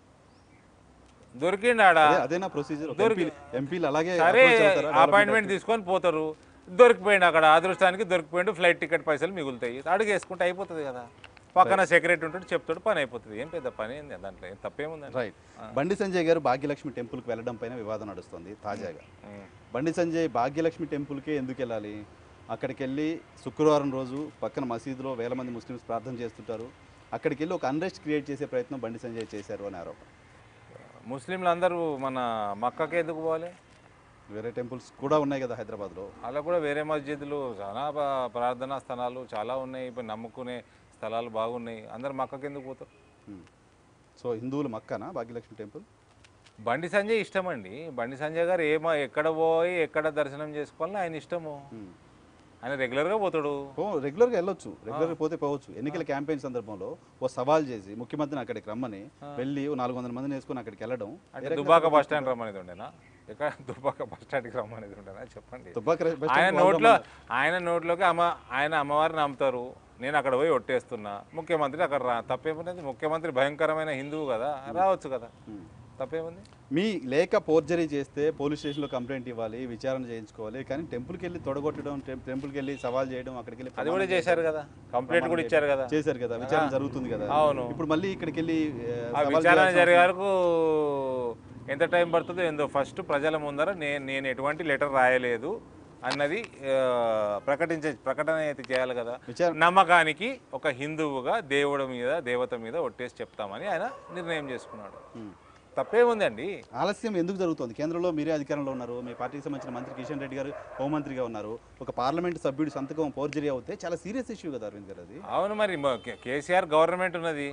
దొరికిండు ఆడ అదే అదేనా ప్రొసీజర్ ఎంపీలు అలాగే సరే approach అవుతారా? అపాయింట్మెంట్ తీసుకొని పోతారు దొరికిపోయిండు అక్కడ అదృష్టానికి దొరికిపోయిండు ఫ్లైట్ టికెట్ పైసలు మిగులుతాయి అడుగేసుకుంటే అయిపోతుంది కదా పక్కన సెక్రటరీ ఉంటాడు చెప్తాడు పని అయిపోతుంది ఏం పెద్ద పని ఏంది దాంట్లో ఏం తప్పేముందండి రైట్ బండి సంజయ్ గారు భాగ్యలక్ష్మి టెంపుల్కి వెళ్ళడం పైన వివాదం నడుస్తుంది తాజాగా ఉం. బండి సంజయ్ భాగ్యలక్ష్మి టెంపుల్కే ఎందుకు వెళ్ళాలి అక్కడికి వెళ్ళి శుక్రవారం రోజు పక్కన మసీదులో వేల మంది ముస్లిమ్స్ ప్రార్థన చేస్తుంటారు అక్కడికి వెళ్ళి ఒక అన్రెస్ట్ క్రియేట్ చేసే ప్రయత్నం బండి సంజయ్ చేశారు అని ఆరోపణ ముస్లింలు అందరూ మన మక్కకి ఎందుకు పోవాలి వేరే టెంపుల్స్ కూడా ఉన్నాయి కదా హైదరాబాద్లో అలా కూడా వేరే మస్జిద్లు చాలా ప- ప్రార్థనా స్థలాలు చాలా ఉన్నాయి ఇప్పుడు నమ్ముకునే స్థలాలు బాగున్నాయి అందరు మక్కకి ఎందుకు పోతారు ఉమ్. సో హిందువులు మక్కనా భాగ్యలక్ష్మి టెంపుల్ బండి సంజయ్ ఇష్టం అండి బండి సంజయ్ గారు ఏమో ఎక్కడ పోయి ఎక్కడ దర్శనం చేసుకోవాలని ఆయన ఇష్టము ఉమ్. ఆయన రెగ్యులర్గా పోతాడు ఓ రెగ్యులర్గా వెళ్ళొచ్చు రెగ్యులర్గా పోతే పోవచ్చు ఎన్నికల క్యాంపెయిన్ సందర్భంలో ఓ సవాల్ చేసి ముఖ్యమంత్రిని అక్కడికి రమ్మని వెళ్ళి ఓ నాలుగు వందల మందిని వేసుకొని అక్కడికి వెళ్ళడం అంటే దుబ్బాక బస్ స్టాండ్ రమ్మనేది ఉండేనా ఎక్కడ దుబ్బాక బస్ స్టాండ్కి రమ్మనేది ఉండేనా చెప్పండి తుపాక బస్ ఆయన స్టాండ్ నోట్లో ఆయన నోట్లోకి అమ్మ ఆయన అమ్మవారిని నమ్ముతారు నేను అక్కడ పోయి ఒట్టేస్తున్నా ముఖ్యమంత్రి అక్కడ రా తప్పేమున్నది ముఖ్యమంత్రి భయంకరమైన హిందువు కదా రావచ్చు కదా ఉమ్. తప్పేముంది మీ లేక పోర్జరీ చేస్తే పోలీస్ స్టేషన్లో కంప్లైంట్ ఇవ్వాలి విచారణ చేయించుకోవాలి కానీ టెంపుల్కి వెళ్ళి తొడగొట్టడం టెం- టెంపుల్కి వెళ్ళి సవాల్ చేయడం అక్కడికి వెళ్ళి అది కూడా చేశారు కదా కంప్లైంట్ కూడా ఇచ్చారు కదా చేశారు కదా విచారణ జరుగుతుంది కదా అవును. ఇప్పుడు మళ్ళీ ఇక్కడికి వెళ్ళి ఆ, ఆ సవాల్ విచారణ చేయాల్సిన జరిగే వరకు ఎంత టైం పడుతుందో ఏందో ఫస్ట్ ప్రజల ముందర నేను నేను ఎటువంటి లెటర్ రాయలేదు అన్నది ఆ, ప్రకటించే ప్రకటన అయితే చేయాలి కదా విచారణ నమ్మకానికి ఒక హిందువుగా దేవుడి మీద దేవత మీద ఒట్టేసి చెప్తామని ఆయన నిర్ణయం చేసుకున్నాడు ఉమ్. తప్పేముందండి ఆలస్యం ఎందుకు జరుగుతుంది కేంద్రంలో మీరే అధికారంలో ఉన్నారు మీ పార్టీకి సంబంధించిన మంత్రి కిషన్ రెడ్డి గారు హోంమంత్రిగా ఉన్నారు ఒక పార్లమెంట్ సభ్యుడి సంతకం పోర్జరీ అవుతే చాలా సీరియస్ ఇష్యూ కదా అరవింద్ గారు అది అవును మరి మ- కే- కేసీఆర్ గవర్నమెంట్ ఉన్నది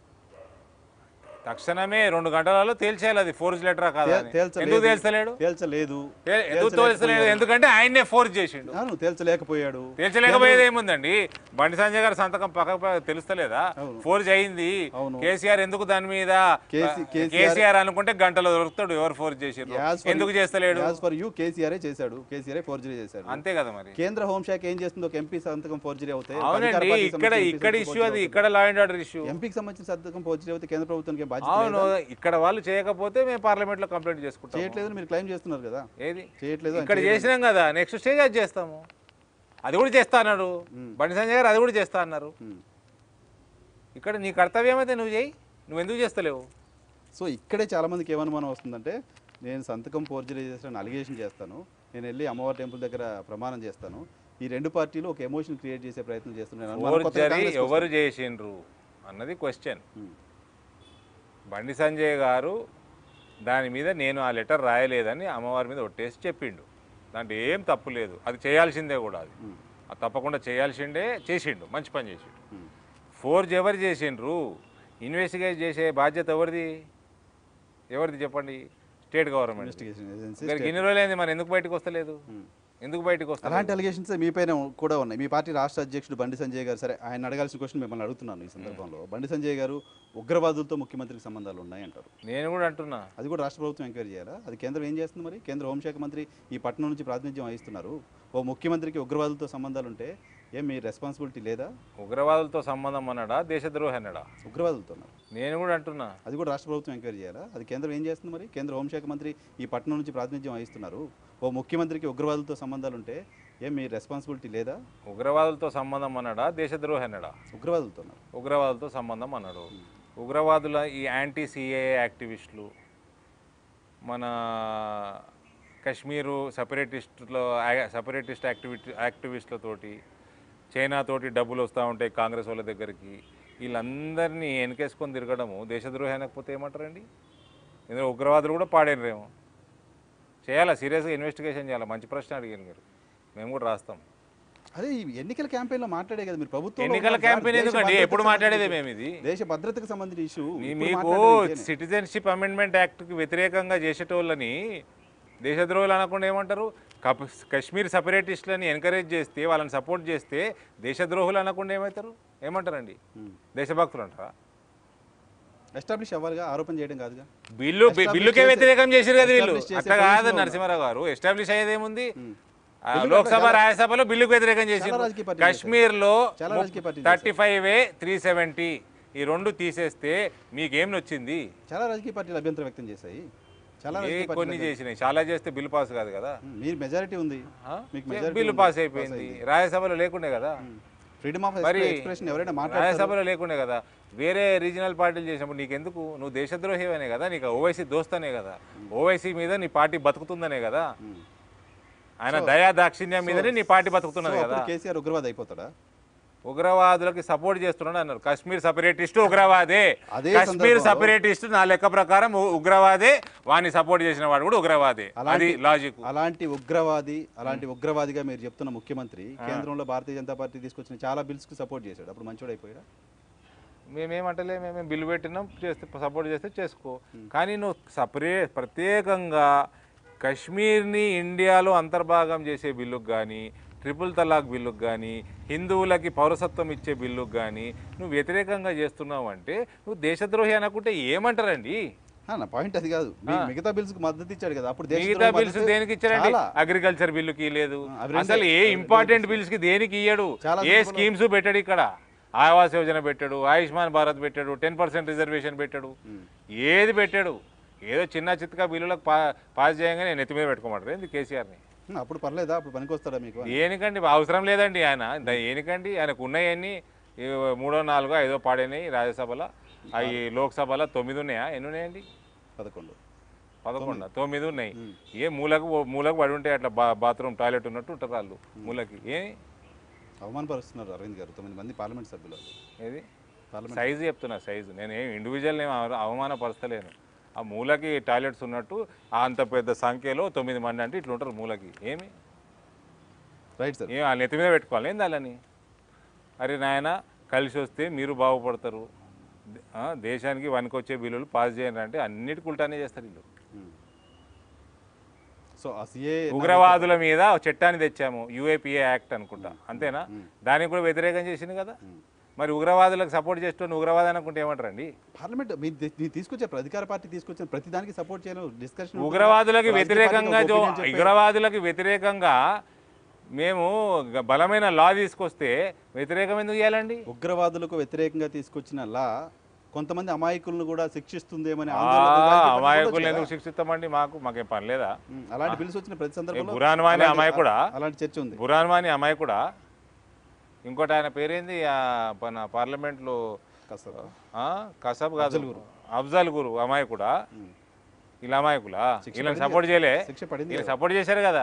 తక్షణమే రెండు గంటలలో తేల్చేయాలి అది ఫోర్జ్ లెటరా కాదా అని. తేల్చలేదు. ఎందుకు తేల్చలేడు తేల్చలేదు తే- ఎందుకు తేల్చలేడు ఎందుకంటే ఆయన్నే ఫోర్స్ చేసిండు అవును తేల్చలేకపోయాడు తేల్చలేకపోయేది ఏముందండి బండి సంజయ్ గారి సంతకం పక్క పక్క తెలుస్తలేదా అవును. ఫోర్జ్ అయింది అవును. కేసీఆర్ ఎందుకు దాని మీద కేసీ- కేసీఆర్ కేసీఆర్ అనుకుంటే గంటలో దొరుకుతాడు ఎవరు ఫోర్జ్ చేసిర్రు As for ఎందుకు చేస్తలేడు యాజ్ ఫర్ యూ కేసీఆర్ చేశాడు కేసీఆర్ ఫోర్జరీ చేశాడు అంతే కదా మరి కేంద్ర హోంశాఖ ఏం చేస్తుంది ఒక ఎంపీ సంతకం ఫోర్జరీ అవుతే ఒక అవునండి అధికార పార్టీకి ఇక్కడ సంబంధించిన ఇక్కడ MP ఇష్యూ అది ఇక్కడ లా అండ్ ఆర్డర్ ఇష్యూ ఎంపీకి సంబంధించిన సంతకం ఫోర్జరీ అవుతే కేంద్ర ప్రభుత్వానికి ఏం బాధ్యత అవును లేదా? ఇక్కడ వాళ్ళు చేయకపోతే మేము పార్లమెంట్ లో కంప్లైంట్ చేసుకుంటాం చేయట్లేదు మీరు క్లైమ్ చేస్తున్నారు కదా ఏది చేయట్లేదు అని ఇక్కడ చేసినాం కదా నెక్స్ట్ స్టేజ్ అది చేస్తాము అది కూడా చేస్తా అన్నాడు బండి సంజయ్ గారు అది కూడా చేస్తా అన్నారు ఉమ్. ఇక్కడ నీ కర్తవ్యం అయితే నువ్వు చేయి నువ్వు ఎందుకు చేస్తలేవు సో ఇక్కడే చాలా మందికి ఏమనుమానం వస్తుందంటే నేను సంతకం ఫోర్జరీ చేసిన అలిగేషన్ చేస్తాను నేను వెళ్ళి అమ్మవారి టెంపుల్ దగ్గర ప్రమాణం చేస్తాను ఈ రెండు పార్టీలు ఒక ఎమోషన్ క్రియేట్ చేసే ప్రయత్నం చేస్తున్నాయి అనుమానం కొత్తగా ఫోర్జరీ కాంగ్రెస్కి ఎవరు చేసిండ్రు అన్నది క్వశ్చన్ ఉమ్. బండి సంజయ్ గారు దాని మీద నేను ఆ లెటర్ రాయలేదని అమ్మవారి మీద ఒట్టేసి చెప్పిండు దాంట్లో ఏం తప్పు లేదు అది చేయాల్సిందే కూడా అది ఉమ్. అది తప్పకుండా చేయాల్సిందే చేసిండు మంచి పని చేసిండు ఉమ్. ఫోర్జ్ ఎవరు చేసిండ్రు ఇన్వెస్టిగేట్ చేసే బాధ్యత ఎవరిది ఎవరిది చెప్పండి స్టేట్ గవర్నమెంట్ ఇన్వెస్టిగేషన్ ఏజెన్సీ మరి ఇన్ని రోజులైంది మరి ఎందుకు బయటకు వస్తలేదు ఉమ్. ఎందుకు బయటకు వస్తలేదు అలాంటి అలిగేషన్స్ మీ పైన కూడా ఉన్నాయి మీ పార్టీ రాష్ట్ర అధ్యక్షుడు బండి సంజయ్ గారు సరే ఆయన అడగాల్సిన క్వశ్చన్ మిమ్మల్ని అడుగుతున్నాను ఈ సందర్భంలో బండి సంజయ్ గారు ఉగ్రవాదులతో ముఖ్యమంత్రికి సంబంధాలు ఉన్నాయి అంటారు నేను కూడా అంటున్నా అది కూడా రాష్ట్ర ప్రభుత్వం ఎంక్వైరీ చేయాలా అది కేంద్రం ఏం చేస్తుంది మరి కేంద్ర హోంశాఖ మంత్రి ఈ పట్టణం నుంచి ప్రాతినిధ్యం వహిస్తున్నారు ఓ ముఖ్యమంత్రికి ఉగ్రవాదులతో సంబంధాలు ఉంటే ఏం మీ రెస్పాన్సిబిలిటీ లేదా ఉగ్రవాదులతో సంబంధం అన్నాడా దేశద్రోహి అన్నాడా ఉగ్రవాదులతో ఉన్నారు. నేను కూడా అంటున్నా అది కూడా రాష్ట్ర ప్రభుత్వం ఎంక్వైరీ చేయాలా అది కేంద్రం ఏం చేస్తుంది మరి కేంద్ర హోంశాఖ మంత్రి ఈ పట్టణం నుంచి ప్రాతినిధ్యం వహిస్తున్నారు ఓ ముఖ్యమంత్రికి ఉగ్రవాదులతో సంబంధాలు ఉంటే ఏం మీ రెస్పాన్సిబిలిటీ లేదా ఉగ్రవాదులతో సంబంధం అన్నాడా దేశద్రోహి అన్నాడా ఉగ్రవాదులతో ఉన్నారు. ఉగ్రవాదులతో సంబంధం అన్నాడు ఉగ్రవాదుల ఈ యాంటీ సిఏఏ యాక్టివిస్టులు మన కశ్మీరు సపరేటిస్టులో సపరేటిస్ట్ యాక్టివిటీ యాక్టివిస్టులతోటి చైనాతోటి డబ్బులు వస్తూ ఉంటాయి కాంగ్రెస్ వాళ్ళ దగ్గరికి వీళ్ళందరినీ వెనకేసుకొని తిరగడము దేశద్రోహి అనకపోతే ఏమంటారండి ఇందులో ఉగ్రవాదులు కూడా పాడేనరేమో చేయాలా సీరియస్గా ఇన్వెస్టిగేషన్ చేయాలి మంచి ప్రశ్న అడిగారు మీరు మేము కూడా రాస్తాం అదే ఈ ఎన్నికల క్యాంపెయిన్లో మాట్లాడే కదా మీరు ప్రభుత్వం ఎన్నికల క్యాంపెయిన్ ఎందుకండి ఎప్పుడు మాట్లాడేదే మేము ఇది దేశ భద్రతకు సంబంధించిన ఇష్యూ మీ- మీకు సిటిజన్షిప్ అమెండ్మెంట్ యాక్ట్కి వ్యతిరేకంగా చేసేటోళ్ళని దేశద్రోహులు అనకుండా ఏమంటారు కప్- కశ్మీర్ సపరేటిస్టులని ఎంకరేజ్ చేస్తే వాళ్ళని సపోర్ట్ చేస్తే దేశద్రోహులు అనకుండా ఏమవుతారు ఏమంటారండి దేశభక్తులు అంటారా ఎస్టాబ్లిష్ అవ్వాలిగా ఆరోపణ చేయడం కాదుగా బిల్లు బి- Establish బిల్లుకే చేసే- వ్యతిరేకం చేసిరు కదా వీళ్ళు establish చేసే అట్లా కాదు position లో నరసింహారావు గారు ఎస్టాబ్లిష్ అయ్యేది ఏముంది ఆ, బిల్లు లోక్సభ చాలా- రాజ్యసభలో బిల్లుకు వ్యతిరేకం చేసి చాలా రాజకీయ పార్టీలు కాశ్మీర్లో చాలా రాజకీయ పార్టీలు thirty five A three seventy ఈ రెండు తీసేస్తే మీకేం నొచ్చింది చాలా రాజకీయ పార్టీలు అభ్యంతరం వ్యక్తం చేశాయి చాలా ఏ రాజకీయ కొన్ని పార్టీలు చేసినాయి చాలా చేస్తే బిల్లు పాస్ కాదు కదా మీరు మెజారిటీ ఉంది ఆ? మీకు చే- మెజారిటీ బిల్లు పాస్ అయిపోయింది రాజ్యసభలో లేకుండే కదా ఫ్రీడమ్ ఆఫ్ మరి ఎక్స్ప్రెషన్ ఎవరైనా మాట్లాడారు రాజ్యసభలో లేకుండే కదా వేరే రీజనల్ పార్టీలు చేసినప్పుడు నీకెందుకు నువ్వు దేశద్రోహివనే కదా నీకు ఓవైసీ దోస్తనే కదా ఓవైసీ మీద నీ పార్టీ బతుకుతుందనే కదా ఆయన దయా దాక్షిణ్యం మీదనే నీ పార్టీ బతుకుతున్నది కదా కేసీఆర్ ఉగ్రవాది అయిపోతాడా ఉగ్రవాదులకి సపోర్ట్ చేస్తున్నాడు అన్నారు కాశ్మీర్ సపరేటిస్ట్ ఉగ్రవాదే అదే కాశ్మీర్ సందర్భంలో- సపరేటిస్ట్ నా లెక్క ప్రకారం ఉ- ఉగ్రవాదే వాడిని సపోర్ట్ చేసిన వాడు కూడా ఉగ్రవాదే అది అలాంటి లాజిక్ అలాంటి ఉగ్రవాది అలాంటి ఉగ్రవాదిగా మీరు చెప్తున్న ముఖ్యమంత్రి కేంద్రంలో భారతీయ జనతా పార్టీ తీసుకొచ్చిన చాలా బిల్స్ కి సపోర్ట్ చేశాడు అప్పుడు మంచోడు అయిపోయాడా మేమేమంటలే మేము బిల్లు పెట్టినాం చేస్తే సపోర్ట్ చేస్తే చేసుకో కానీ నువ్వు సపరేట్ ప్రత్యేకంగా కశ్మీర్ని ఇండియాలో అంతర్భాగం చేసే బిల్లుకు కానీ ట్రిపుల్ తలాక్ బిల్లుకు కానీ హిందువులకి పౌరసత్వం ఇచ్చే బిల్లుకు కానీ నువ్వు వ్యతిరేకంగా చేస్తున్నావు అంటే నువ్వు దేశద్రోహి అనకుంటే ఏమంటారండి ఆ, నా పాయింట్ అది కాదు మీ మిగతా బిల్స్ కి మద్దతు ఇచ్చాడు కదా అప్పుడు మిగతా దేశద్రోహి బిల్స్ మద్దతు దేనికి ఇచ్చారండి చాలా. అగ్రికల్చర్ బిల్లుకి లేదు అవి రెండే. అసలు ఏ ఇంపార్టెంట్ బిల్స్ కి దేనికి ఇయ్యడు చాలా ఏ స్కీమ్స్ పెట్టాడు ఇక్కడ ఆవాస్ యోజన పెట్టాడు ఆయుష్మాన్ భారత్ పెట్టాడు టెన్ పర్సెంట్ రిజర్వేషన్ పెట్టాడు ఏది పెట్టాడు ఏదో చిన్న చిత్తగా బిల్లులకు పా పాస్ చేయగానే నెత్తి మీద పెట్టుకోమంటారు ఏంది కేసీఆర్ని ఉమ్, అప్పుడు పర్లేదా అప్పుడు పనికొస్తాడా మీకు అని? ఏనికండి అవసరం లేదండి ఆయన ద- ఏనికండి ఆయనకు ఉన్నాయన్నీ ఈ మూడో నాలుగో ఐదో పాడైనాయి రాజ్యసభలో అవి లోక్సభలో తొమ్మిది ఉన్నాయా ఎన్ని ఉన్నాయండి పదకొండు పదకొండు తొమ్మిది ఉన్నాయి ఏ మూలకు ఓ మూలకు పడి ఉంటాయి అట్లా బా బాత్రూమ్ టాయిలెట్ ఉన్నట్టు ఉంటారు వాళ్ళు మూలకి ఏ అవమానపరుస్తున్నారు అరవింద్ గారు తొమ్మిది మంది పార్లమెంట్ సభ్యులు ఏది పార్లమెంట్ సైజు చెప్తున్నా సైజు నేను ఏం ఇండివిజువల్ ఏం అవ- అవమానపరచలేను ఆ మూలకి టాయిలెట్స్ ఉన్నట్టు ఆ అంత పెద్ద సంఖ్యలో తొమ్మిది మంది అంటే ఇట్లా ఉంటారు మూలకి ఏమి రైట్ సార్ ఏం ఆ నెత్తి మీద పెట్టుకోవాలి ఏంది వాళ్ళని అరే నాయన కలిసి వస్తే మీరు బాగుపడతారు దే- ఆ, దేశానికి వనికొచ్చే బిల్లులు పాస్ చేయండి అంటే అన్నిటికి ఉల్టానే చేస్తారు వీళ్ళు సో ఆ సిఏ ఉగ్రవాదుల మీద ఒక చట్టాన్ని తెచ్చాము యూఏపీఏ యాక్ట్ అనుకుంటా అంతేనా దానికి కూడా వ్యతిరేకం చేసింది కదా మరి ఉగ్రవాదులకు సపోర్ట్ చేస్తున్న ఉగ్రవాది అనుకుంటే ఏమంటారండి పార్లమెంట్ మీరు తీ- మీరు తీసుకొచ్చే అధికార పార్టీ తీసుకొచ్చిన ప్రతి దానికి సపోర్ట్ చేయడం డిస్కషన్ ఉగ్రవాదులకు వ్యతిరేకంగా జో- ఉగ్రవాదులకు వ్యతిరేకంగా మేము గ- బలమైన లా తీసుకొస్తే వ్యతిరేకం ఎందుకు చేయాలండి ఉగ్రవాదులకు వ్యతిరేకంగా తీసుకొచ్చిన లా కొంతమంది అమాయకులను కూడా శిక్షిస్తుందేమని ఆ, ఆందోళన రాజకీయ పార్టీలు అమాయకులు ఉండొచ్చు ఎందుకు కదా? శిక్షిస్తామండి మాకు మాకేం పని లేదా ఉమ్, అలాంటి బిల్స్ వచ్చిన ప్రతి సందర్భంలో బురాన్వాని అలాంటి- అమాయకుడా? అలాంటి చర్చ ఉంది బురాన్వాని అమాయకుడా ఇంకోటి ఆయన పేరేంది ఆ మన పార్లమెంట్లో కసరా. ఆ, కసబ్ కాదు అఫ్జల్ గురు అమాయకుడా వీళ్ళ అమాయకులా వీళ్ళని పడింది సపోర్ట్ చేయలే శిక్ష పడింది వీళ్ళు సపోర్ట్ చేశారు కదా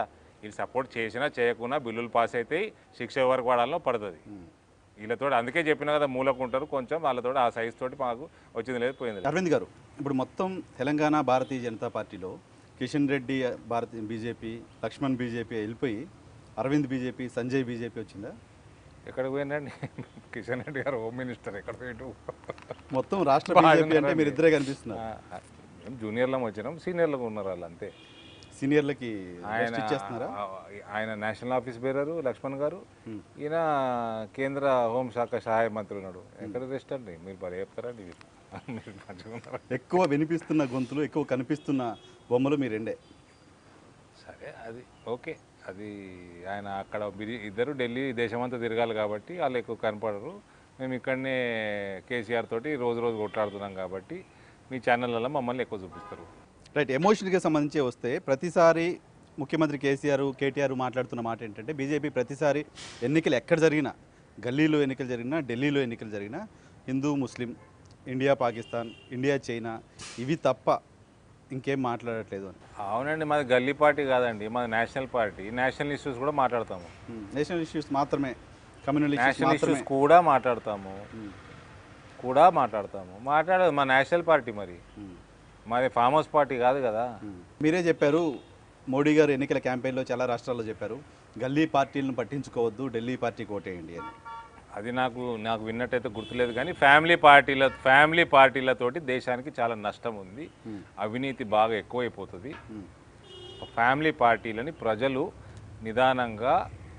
వీళ్ళు సపోర్ట్ చేసినా చేయకున్నా బిల్లులు పాస్ అవుతాయి శిక్ష ఎవరికి పడాలో పడుతుంది వీళ్ళతో అందుకే చెప్పిన కదా మూలకు ఉంటారు కొంచెం వాళ్ళతో ఆ సైజ్ తోటి మాకు వచ్చింది లేదు పోయింది లేదు అరవింద్ గారు ఇప్పుడు మొత్తం తెలంగాణ భారతీయ జనతా పార్టీలో కిషన్ రెడ్డి భారతీయ బీజేపీ లక్ష్మణ్ బీజేపీ వెళ్ళిపోయి అరవింద్ బీజేపీ సంజయ్ బీజేపీ వచ్చిందా ఎక్కడికి పోయిందండి కిషన్ రెడ్డి గారు హోమ్ మినిస్టర్ ఎక్కడ పోయిండు మొత్తం రాష్ట్ర బీజేపీ అంటే మీరు ఇద్దరే కనిపిస్తున్నారు ఆ, మేము జూనియర్లం వచ్చినాం సీనియర్లకు ఉన్నారు వాళ్ళు అంతే సీనియర్లకి ఆయన రెస్ట్ ఇచ్చేస్తున్నారా ఆయన నేషనల్ ఆఫీస్ బేరరు లక్ష్మణ్ గారు ఈయన కేంద్ర హోంశాఖ సహాయ మంత్రి ఉన్నాడు ఎక్కడ రెస్ట్ అండి మీరు మరి చెప్తారండి మీరు మీరు మంచిగా ఉన్నారా ఎక్కువ వినిపిస్తున్న గొంతులు ఎక్కువ కనిపిస్తున్న బొమ్మలు మీ రెండే సరే అది ఓకే అది ఆయన అక్కడ బిరి- ఇద్దరు ఢిల్లీ దేశమంతా తిరగాలి కాబట్టి వాళ్ళు ఎక్కువ కనపడరు మేము ఇక్కడనే కేసీఆర్ తోటి రోజు రోజు కొట్లాడుతున్నాం కాబట్టి మీ ఛానళ్ళలో మమ్మల్ని ఎక్కువ చూపిస్తారు రైట్ ఎమోషన్కి సంబంధించి వస్తే ప్రతిసారి ముఖ్యమంత్రి కేసీఆర్ కేటీఆర్ మాట్లాడుతున్న మాట ఏంటంటే బీజేపీ ప్రతిసారి ఎన్నికలు ఎక్కడ జరిగినా గల్లీలో ఎన్నికలు జరిగినా ఢిల్లీలో ఎన్నికలు జరిగినా Hindu Muslim India Pakistan India China ఇవి తప్ప ఇంకేం మాట్లాడట్లేదు అని అవునండి మాది గల్లీ పార్టీ కాదండి మాది నేషనల్ పార్టీ నేషనల్ ఇష్యూస్ కూడా మాట్లాడతాము నేషనల్ ఇష్యూస్ మాత్రమే కమ్యూనల్ ఇష్యూస్ నేషనల్ మాత్రమే ఇష్యూస్ కూడా మాట్లాడతాము మ్మ్. కూడా మాట్లాడతాము మాట్లాడదు మా నేషనల్ పార్టీ మరి మ్మ్. మాది ఫామ్ హౌస్ పార్టీ కాదు కదా మ్మ్. మీరే చెప్పారు మోడీ గారు ఎన్నికల క్యాంపెయిన్లో చాలా రాష్ట్రాల్లో చెప్పారు గల్లీ పార్టీలను పట్టించుకోవద్దు ఢిల్లీ పార్టీకి ఓటేయండి అని అది నాకు నాకు విన్నట్టయితే గుర్తులేదు కానీ ఫ్యామిలీ పార్టీల ఫ్యామిలీ పార్టీలతోటి దేశానికి చాలా నష్టం ఉంది అవినీతి బాగా ఎక్కువైపోతుంది మ్మ్. ఫ్యామిలీ పార్టీలని ప్రజలు నిదానంగా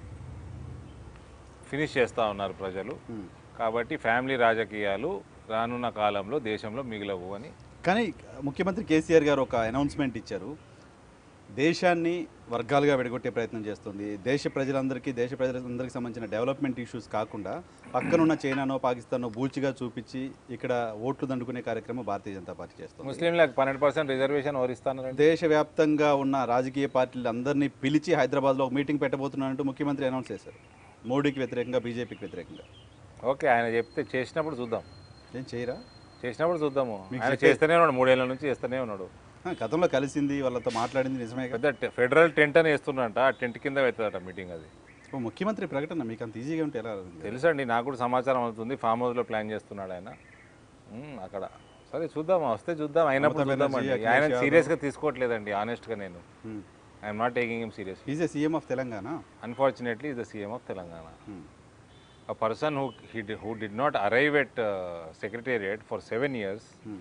ఫినిష్ చేస్తూ ఉన్నారు ప్రజలు మ్మ్. కాబట్టి ఫ్యామిలీ రాజకీయాలు రానున్న కాలంలో దేశంలో మిగిలవు అని కానీ ముఖ్యమంత్రి కేసీఆర్ గారు ఒక అనౌన్స్మెంట్ ఇచ్చారు దేశాన్ని వర్గాలుగా విడగొట్టే ప్రయత్నం చేస్తుంది దేశ ప్రజలందరికీ దేశ ప్రజలందరికీ సంబంధించిన డెవలప్మెంట్ ఇష్యూస్ కాకుండా పక్కనున్న చైనానో పాకిస్తానో బూచిగా చూపించి ఇక్కడ ఓట్లు దండుకునే కార్యక్రమం భారతీయ జనతా పార్టీ చేస్తుంది ముస్లింలకు పన్నెండు పర్సెంట్ రిజర్వేషన్ ఓరిస్తానండి దేశవ్యాప్తంగా ఉన్న రాజకీయ పార్టీలు అందరినీ పిలిచి హైదరాబాద్లో ఒక మీటింగ్ పెట్టబోతున్నారంటూ ముఖ్యమంత్రి అనౌన్స్ చేశారు మోడీకి వ్యతిరేకంగా బీజేపీకి వ్యతిరేకంగా ఓకే ఆయన చెప్తే చేసినప్పుడు చూద్దాం ఏం చేయరా చేసినప్పుడు చూద్దాము మీకు ఆయన చెప్పే- చేస్తూనే ఉన్నాడు మూడేళ్ల నుంచి చేస్తూనే ఉన్నాడు ఆ, గతంలో కలిసింది వాళ్ళతో మాట్లాడింది నిజమే కదా పెద్ద టె- ఫెడరల్ టెంట్ అని వేస్తున్నట ఆ టెంట్ కింద అవుతుందట మీటింగ్ అది ఓ ముఖ్యమంత్రి ప్రకటన మీకు అంత ఈజీగా ఉంటే ఎలా ఉంది? తెలుసండి నాకు కూడా సమాచారం అవుతుంది ఫామ్ హౌస్లో ప్లాన్ చేస్తున్నాడు ఆయన ఉమ్, అక్కడ సరే చూద్దాం వస్తే చూద్దాం అయినప్పుడు మమతా చూద్దామండి బెనర్జీ, ఆయన అఖిలేష్ సీరియస్గా తీసుకోవట్లేదండి ఆనెస్ట్గా నేను Hmm. I'm not taking him serious is a CM of Telangana unfortunately is the CM of Telangana Hmm. a person who he di- who did not arrive at uh, secretariat for seven years Hmm.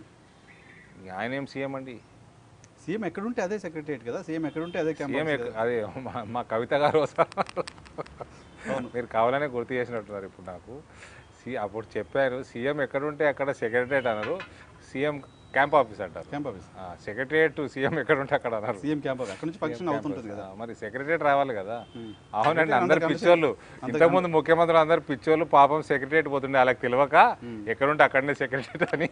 ఆయన ఏం CM అండి CM ఎక్కడుంటే అదే secretariat కదా CM ఎక్కడుంటే అదే CM campus అదే మా- మా కవిత గారు వస్తారు మీరు కావాలనే గుర్తు చేసినట్టున్నారు ఇప్పుడు నాకు సి అప్పుడు చెప్పారు సీఎం ఎక్కడుంటే అక్కడ సెక్రటరియట్ అన్నారు సీఎం క్యాంప్ ఆఫీస్ అంటారు క్యాంప్ ఆఫీస్ సెక్రటరియట్ టు ఎక్కడ ఉంటే అక్కడ అన్నారు సీఎం క్యాంప్ ఆఫీస్ అక్కడ నుంచి ఫంక్షన్ అవుతుంటుంది కదా ఆ, మరి సెక్రటరియట్ రావాలి కదా Hmm. అవునండి Secretariat అందరు అందరికీ పిచ్చోళ్ళు అందరికీ ఇంతకుముందు ముఖ్యమంత్రులు అందరు పిచ్చోళ్ళు పాపం సెక్రటరియట్ పోతుండే వాళ్ళకి తెలియక ఎక్కడుంటే అక్కడనే సెక్రటరియట్ అని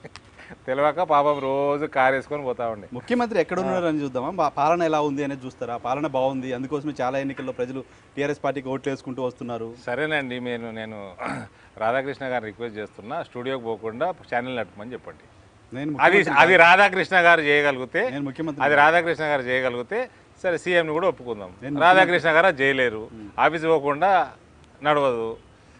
తెలియక పాపం రోజు కార్ వేసుకొని పోతా ఉండే ముఖ్యమంత్రి ఎక్కడ ఉన్నారని చూద్దామా బా- పాలన ఎలా ఉంది అనేది చూస్తారా పాలన బాగుంది అందుకోసమే చాలా ఎన్నికల్లో ప్రజలు టీఆర్ఎస్ పార్టీకి ఓట్లు వేసుకుంటూ వస్తున్నారు సరేనండి నేను నేను రాధాకృష్ణ గారిని రిక్వెస్ట్ చేస్తున్నా స్టూడియోకి పోకుండా ఛానల్ నడపమని చెప్పండి నేను అది ముఖ్యమంత్రి- అది రాధాకృష్ణ గారు చేయగలిగితే నేను ముఖ్యమంత్రి అది రాధాకృష్ణ గారు చేయగలిగితే సరే సీఎంని కూడా ఒప్పుకుందాం నేను రాధాకృష్ణ గారు అది చేయలేరు ఆఫీస్ పోకుండా నడవదు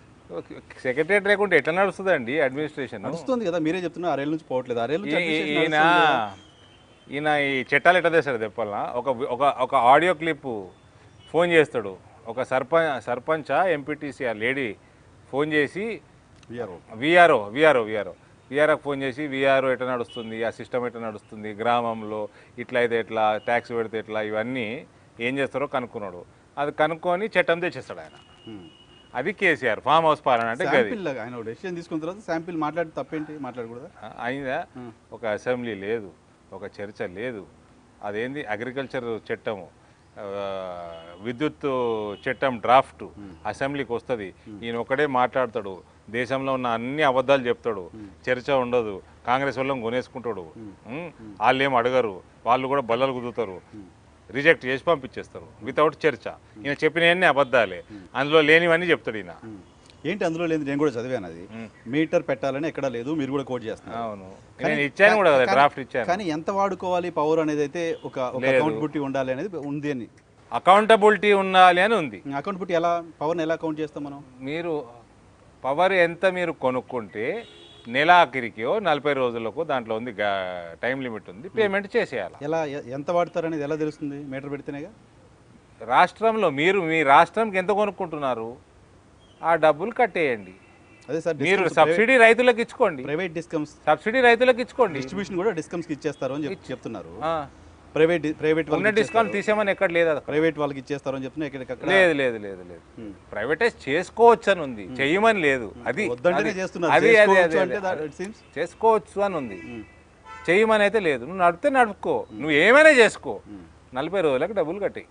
సెక్రటరీ లేకుంటే ఎట్లా నడుస్తుందండి అడ్మినిస్ట్రేషన్ నడుస్తుంది కదా మీరే చెప్తున్నారు ఆరేళ్ళ నుంచి పోవట్లేదు ఆరేళ్ళ నుంచి ఈ- administration ఈయన నడుస్తుంది కదా. ఈయన ఈ చట్టాలు ఎట్లా తెస్తాడు చెప్పాలనా ఒక ఒక ఒక ఆడియో క్లిప్ ఫోన్ చేస్తాడు ఒక సర్పంచ్ సర్పంచ్ ఎంపీటీసీ ఆ లేడీ ఫోన్ చేసి VRO. విఆర్ఓ విఆర్ఓ విఆర్ఓ విఆర్ఓకి ఫోన్ చేసి విఆర్ఓ ఎట్లా నడుస్తుంది ఆ సిస్టమ్ ఎట్లా నడుస్తుంది గ్రామంలో ఇట్లా అయితే ఎట్లా ట్యాక్స్ పెడితే ఎట్లా ఇవన్నీ ఏం చేస్తారో కనుక్కున్నాడు అది కనుక్కొని చట్టం తెచ్చేస్తాడు ఆయన Hmm. అది కేసీఆర్ ఫామ్ హౌస్ పాలన అంటే గది శాంపిల్ లాగా ఆయన డెసిషన్ తీసుకున్న తర్వాత శాంపిల్ మాట్లాడి తప్పేంటి మాట్లాడకూడదా ఆ, అయిందా ఒక అసెంబ్లీ లేదు ఒక చర్చ లేదు అదేంది అగ్రికల్చర్ చట్టము ఆ, విద్యుత్ చట్టం డ్రాఫ్ట్ అసెంబ్లీకి వస్తుంది ఈయన ఒకడే మాట్లాడతాడు దేశంలో ఉన్న అన్ని అబద్ధాలు చెప్తాడు చర్చ ఉండదు కాంగ్రెస్ వాళ్ళని కొనేసుకుంటాడు ఉం? వాళ్ళు ఏం అడగరు వాళ్ళు కూడా బల్లలు కుదురుతారు రిజెక్ట్ చేసి పంపించేస్తారు వితౌట్ చర్చ ఈయన చెప్పినవన్నీ అబద్ధాలే అందులో లేనివన్నీ చెప్తాడు ఈయన Hmm. ఏంటి అందులో లేదు నేను కూడా చదివాను అది మీటర్ పెట్టాలని ఎక్కడా లేదు మీరు కూడా కోట్ చేస్తున్నారు అవును నేను ఇచ్చాను కూడా కదా కానీ- డ్రాఫ్ట్ ఇచ్చాను కానీ ఎంత వాడుకోవాలి పవర్ అనేది అయితే ఒక ఒక లేదు. అకౌంటబిలిటీ ఉండాలి అనేది ఉంది అని అకౌంటబిలిటీ ఉండాలి అని ఉంది అకౌంట్ బుట్టి ఎలా పవర్ని ఎలా కౌంట్ చేస్తాం మనం మీరు పవర్ ఎంత మీరు కొనుక్కుంటే నెలాఖరికో నలభై రోజులకు దాంట్లో ఉంది గా- టైం లిమిట్ ఉంది పేమెంట్ చేసేయాలి ఎలా ఎ- ఎంత వాడతారు అనేది ఎలా తెలుస్తుంది మీటర్ పెడితేనేగా రాష్ట్రంలో మీరు మీ రాష్ట్రంకి ఎంత కొనుక్కుంటున్నారు ఆ డబ్బులు కట్టేయండి అదే సార్ మీరు సబ్సిడీ రైతులకు ఇచ్చుకోండి ప్రైవేట్ డిస్కమ్స్ సబ్సిడీ రైతులకు ఇచ్చుకోండి డిస్ట్రిబ్యూషన్ కూడా డిస్కమ్స్కి ఇచ్చేస్తారు అని చెప్- చెప్తున్నారు ఆ. ప్రైవేట్ ప్రైవేట్ ఉన్న వాళ్ళకి డిస్కౌంట్ తీసేమని ఎక్కడ లేదు అది ప్రైవేట్ వాళ్ళకి ఇచ్చేస్తారు అని చెప్తున్నా ఎక్కడికక్కడ లేదు లేదు లేదు లేదు ప్రైవేటైజ్ చేసుకోవచ్చు అని ఉంది చెయ్యమని లేదు అది వద్దంటేనే అది- చేస్తున్నారు అది అది చేసుకోవచ్చు అది- అంటే అది- ఇట్ సీమ్స్ చేసుకోవచ్చు అని ఉంది చెయ్యమని అయితే లేదు నువ్వు నడిపితే నడుపుకో నువ్వు ఏమైనా చేసుకో నలభై రోజులకు డబ్బులు కట్టి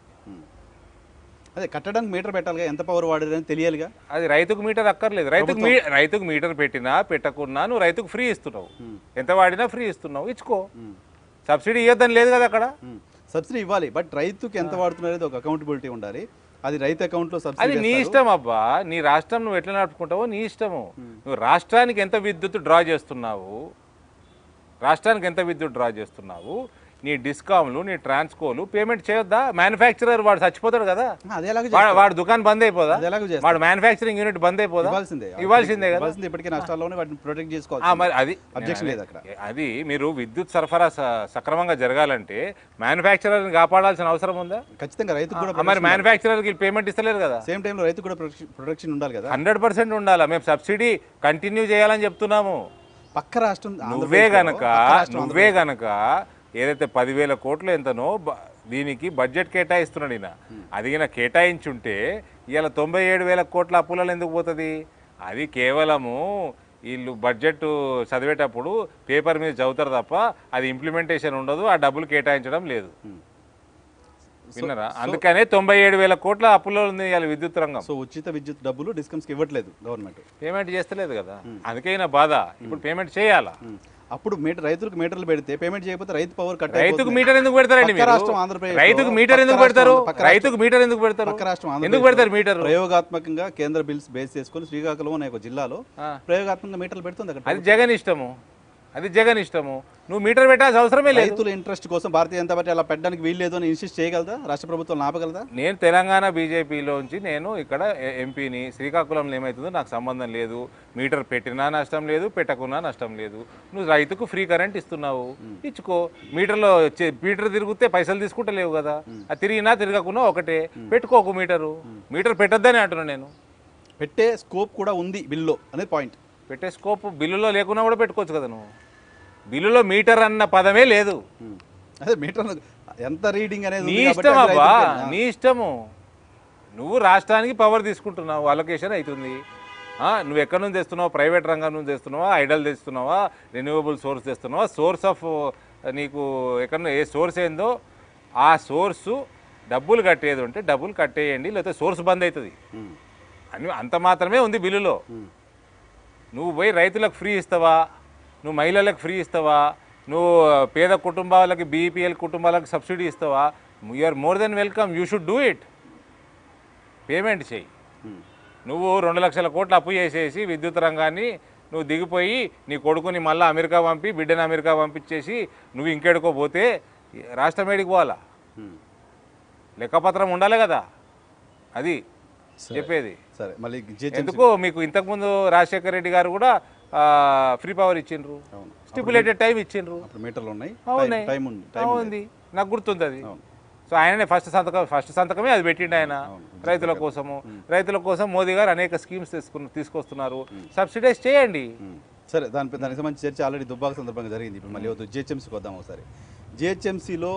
అదే కట్టడానికి మీటర్ పెట్టాలిగా ఎంత పవర్ వాడారని తెలియాలిగా అది రైతుకు మీటర్ అక్కర్లేదు రైతుకు మీ రైతుకు మీటర్ పెట్టినా పెట్టకున్నా నువ్వు రైతుకు ఫ్రీ ఇస్తున్నావు ఎంత వాడినా ఫ్రీ ఇస్తున్నావు ఇచ్చుకో సబ్సిడీ ఇవ్వద్దని లేదు కదా అక్కడ సబ్సిడీ ఇవ్వాలి బట్ రైతుకి ఎంత వాడుతున్నారు అనేది ఒక అకౌంటబిలిటీ ఉండాలి అది రైతు అకౌంట్లో అది సబ్సిడీ నీ ఇష్టం అబ్బా నీ రాష్ట్రం నువ్వు ఎట్లా నడుపుకుంటావో నీ ఇష్టము నువ్వు రాష్ట్రానికి ఎంత విద్యుత్ డ్రా చేస్తున్నావు రాష్ట్రానికి ఎంత విద్యుత్ డ్రా చేస్తున్నావు నీ డిస్కామ్లు నీ ట్రాన్స్కోలు పేమెంట్ చేయొద్దా మ్యానుఫ్యాక్చరర్ వాడు చచ్చిపోతాడు కదా అది ఎలాగ వాడు వాడు దుకాణం బంద్ అయిపోదా అది ఎలాగో చేస్తారు వాడు మ్యానుఫ్యాక్చరింగ్ యూనిట్ బంద్ అయిపోదా ఇవ్వాల్సిందే ఇవ్వాల్సిందే కదా ఇవ్వాల్సిందే ఇప్పటికీ నష్టాల్లోనే వాటిని ప్రొటెక్ట్ ఆ, చేసుకోవాలి మరి అది అబ్జెక్షన్ లేదు అక్కడ అది మీరు విద్యుత్ సరఫరా స- సక్రమంగా జరగాలంటే మ్యానుఫ్యాక్చరర్ని కాపాడాల్సిన అవసరం ఉందా ఖచ్చితంగా రైతుకు కూడా ఆ, మరి మ్యానుఫ్యాక్చరర్కి పేమెంట్ ఇస్తలేరు కదా సేమ్ టైంలో రైతు కూడా ప్రొటెక్షన్ ప్రొటెక్షన్ ఉండాలి కదా హండ్రెడ్ పర్సెంట్ ఉండాలా మేము సబ్సిడీ కంటిన్యూ చేయాలని చెప్తున్నాము పక్క రాష్ట్రం నువ్వే ఆంధ్రప్రదేశ్లో గనక పక్క రాష్ట్రం నువ్వే గనక ఏదైతే పదివేల కోట్లు ఎంతనో బ- దీనికి బడ్జెట్ కేటాయిస్తున్నాడు ఈయన అది ఈయన కేటాయించుంటే ఇవాళ తొంభై ఏడు వేల కోట్ల అప్పులలో ఎందుకు పోతుంది అది కేవలము వీళ్ళు బడ్జెట్ చదివేటప్పుడు పేపర్ మీద చదువుతారు తప్ప అది ఇంప్లిమెంటేషన్ ఉండదు ఆ డబ్బులు కేటాయించడం లేదు విన్నారా అందుకనే తొంభై ఏడు వేల కోట్ల అప్పులో ఉంది ఇవాళ విద్యుత్ రంగం సో ఉచిత విద్యుత్ డబ్బులు డిస్కమ్స్కి ఇవ్వట్లేదు గవర్నమెంట్ పేమెంట్ చేస్తలేదు కదా అందుకే ఈయన బాధ ఇప్పుడు పేమెంట్ చేయాలా అప్పుడు మీటర్ రైతులకు మీటర్లు పెడితే పేమెంట్ చేయకపోతే రైతు పవర్ కట్ రైతుకు మీటర్ ఎందుకు పెడతారండి పక్క మీరు రాష్ట్రం ఆంధ్రప్రదేశ్లో రైతుకు మీటర్ పక్క ఎందుకు పెడతారు రాష్ట్రం- పక్క రైతుకు మీటర్ ఎందుకు పెడతారు పక్క రాష్ట్రం ఎందుకు ఆంధ్రప్రదేశ్లో పెడతారు మీటర్ ప్రయోగాత్మకంగా కేంద్ర బిల్స్ బేస్ చేసుకొని శ్రీకాకుళం అనే ఒక జిల్లాలో ఆ. ప్రయోగాత్మకంగా మీటర్లు పెడుతుంది అక్కడ అది జగన్ ఇష్టము అది జగన్ ఇష్టము నువ్వు మీటర్ పెట్టాల్సిన అవసరమే లేదు రైతుల ఇంట్రెస్ట్ కోసం భారతీయ జనతా పార్టీ అలా పెట్టడానికి వీల్లేదు అని ఇన్సిస్ట్ చేయగలదా రాష్ట్ర ప్రభుత్వం ఆపగలదా నేను తెలంగాణ బీజేపీలోంచి నేను ఇక్కడ ఎ- ఎంపీని శ్రీకాకుళంలో ఏమవుతుందో నాకు సంబంధం లేదు మీటర్ పెట్టినా నష్టం లేదు పెట్టకున్నా నష్టం లేదు నువ్వు రైతుకు ఫ్రీ కరెంట్ ఇస్తున్నావు ఇచ్చుకో మీటర్లో చే- మీటర్ తిరిగితే పైసలు తీసుకుంటలేవు కదా అది తిరిగినా తిరగకున్నా ఒకటే పెట్టుకోకు మీటరు మీటర్ పెట్టొద్దని అంటున్నాను నేను పెట్టే స్కోప్ కూడా ఉంది బిల్లో అనేది పాయింట్ పెట్టే స్కోప్ బిల్లులో లేకున్నా కూడా పెట్టుకోవచ్చు కదా నువ్వు బిల్లులో మీటర్ అన్న పదమే లేదు అదే మీటర్ ఎంత రీడింగ్ అనేది నీ ఉంది కాబట్టి ఇష్టం అది అబ్బా రైతులకే. నీ ఇష్టము నువ్వు రాష్ట్రానికి పవర్ తీసుకుంటున్నావు అలొకేషన్ అవుతుంది ఆ, నువ్వు ఎక్కడి నుంచి తెస్తున్నావు ప్రైవేట్ రంగం నుంచి తెస్తున్నావా ఐడల్ తెస్తున్నావా రెన్యూవబుల్ సోర్స్ తెస్తున్నావా సోర్స్ ఆఫ్ నీకు ఎక్కడ ఏ సోర్స్ ఏందో ఆ సోర్సు డబ్బులు కట్టేది ఉంటే డబ్బులు కట్టేయండి లేకపోతే సోర్స్ బంద్ అవుతుంది ఉమ్. అని అంత మాత్రమే ఉంది బిల్లులో నువ్వు పోయి రైతులకు ఫ్రీ ఇస్తావా నువ్వు మహిళలకు ఫ్రీ ఇస్తావా నువ్వు పేద కుటుంబాలకి బీపీఎల్ కుటుంబాలకు సబ్సిడీ ఇస్తావా are more than welcome you should do it payment చేయి ఉమ్. నువ్వు రెండు లక్షల కోట్లు అప్పు చేసేసి విద్యుత్ రంగాన్ని నువ్వు దిగిపోయి నీ కొడుకుని మళ్ళీ అమెరికా పంపి బిడ్డని అమెరికా పంపించేసి నువ్వు ఇంకెడుకో పోతే రాష్ట్రం ఏడికి పోవాలా ఉమ్. లెక్కపత్రం ఉండాలి కదా అది చెప్పేది సరే మళ్ళీ జిహెచ్ఎంసీ ఎందుకు మీకు ఇంతకుముందు రాజశేఖర రెడ్డి గారు కూడా ఫ్రీ పవర్ ఇచ్చిండ్రు అవును స్టిపులేటెడ్ టైం ఇచ్చిండ్రు అప్పుడు మీటర్లు ఉన్నాయి అవునాయి. టైం ఉంది టైం ఉంది ఉంది నాకు గుర్తుంది అది అవును. సో ఆయననే ఫస్ట్ సంతకం ఫస్ట్ సంతకమే అది పెట్టిండు ఆయన రైతుల కోసము రైతుల కోసం మోదీ గారు అనేక స్కీమ్స్ తీసుకుని తీసుకొస్తున్నారు సబ్సిడైజ్ చేయండి ఉమ్. సరే దానిపై దానికి సంబంధించి చర్చ ఆల్రెడీ దుబ్బాక సందర్భంగా జరిగింది ఇప్పుడు మళ్ళీ వద్దు జిహెచ్ఎంసీకి వద్దాం ఒకసారి జిహెచ్ఎంసీలో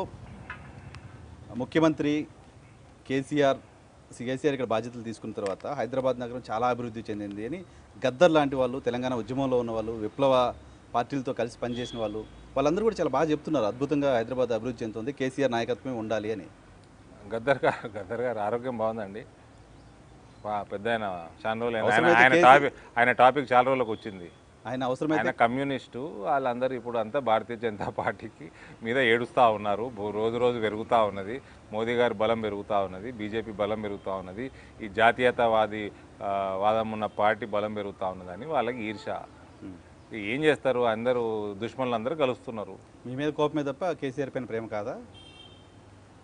ముఖ్యమంత్రి కేసీఆర్ కేసీఆర్ ఇక్కడ బాధ్యతలు తీసుకున్న తర్వాత హైదరాబాద్ నగరం చాలా అభివృద్ధి చెందింది అని గద్దర్ లాంటి వాళ్ళు తెలంగాణ ఉద్యమంలో ఉన్న వాళ్ళు విప్లవ పార్టీలతో కలిసి పనిచేసిన వాళ్ళు వాళ్ళందరూ కూడా చాలా బాగా చెప్తున్నారు అద్భుతంగా హైదరాబాద్ అభివృద్ధి చెందుతుంది కేసీఆర్ నాయకత్వమే ఉండాలి అని గద్దర్ గారు గద్దర్ గారు ఆరోగ్యం బాగుందండి వా- పెద్ద ఆయన చాలా రోజులు ఆయన- అవసరమైతే ఆయన కేసీ- టాపిక్ ఆయన టాపిక్ చాలా రోజులకు వచ్చింది ఆయన అవసరమైతే ఆయన కమ్యూనిస్టు వాళ్ళందరూ ఇప్పుడు అంతా భారతీయ జనతా పార్టీకి మీద ఏడుస్తూ ఉన్నారు బో- రోజు రోజు పెరుగుతూ ఉన్నది మోదీ గారి బలం పెరుగుతూ ఉన్నది బీజేపీ బలం పెరుగుతూ ఉన్నది ఈ జాతీయతావాది ఆ, వాదం ఉన్న పార్టీ బలం పెరుగుతూ ఉన్నదని వాళ్ళకి ఈర్ష ఏం చేస్తారు అందరూ దుష్మన్లు అందరూ కలుస్తున్నారు మీ మీద కోపమే తప్ప కేసీఆర్ పైన ప్రేమ కాదా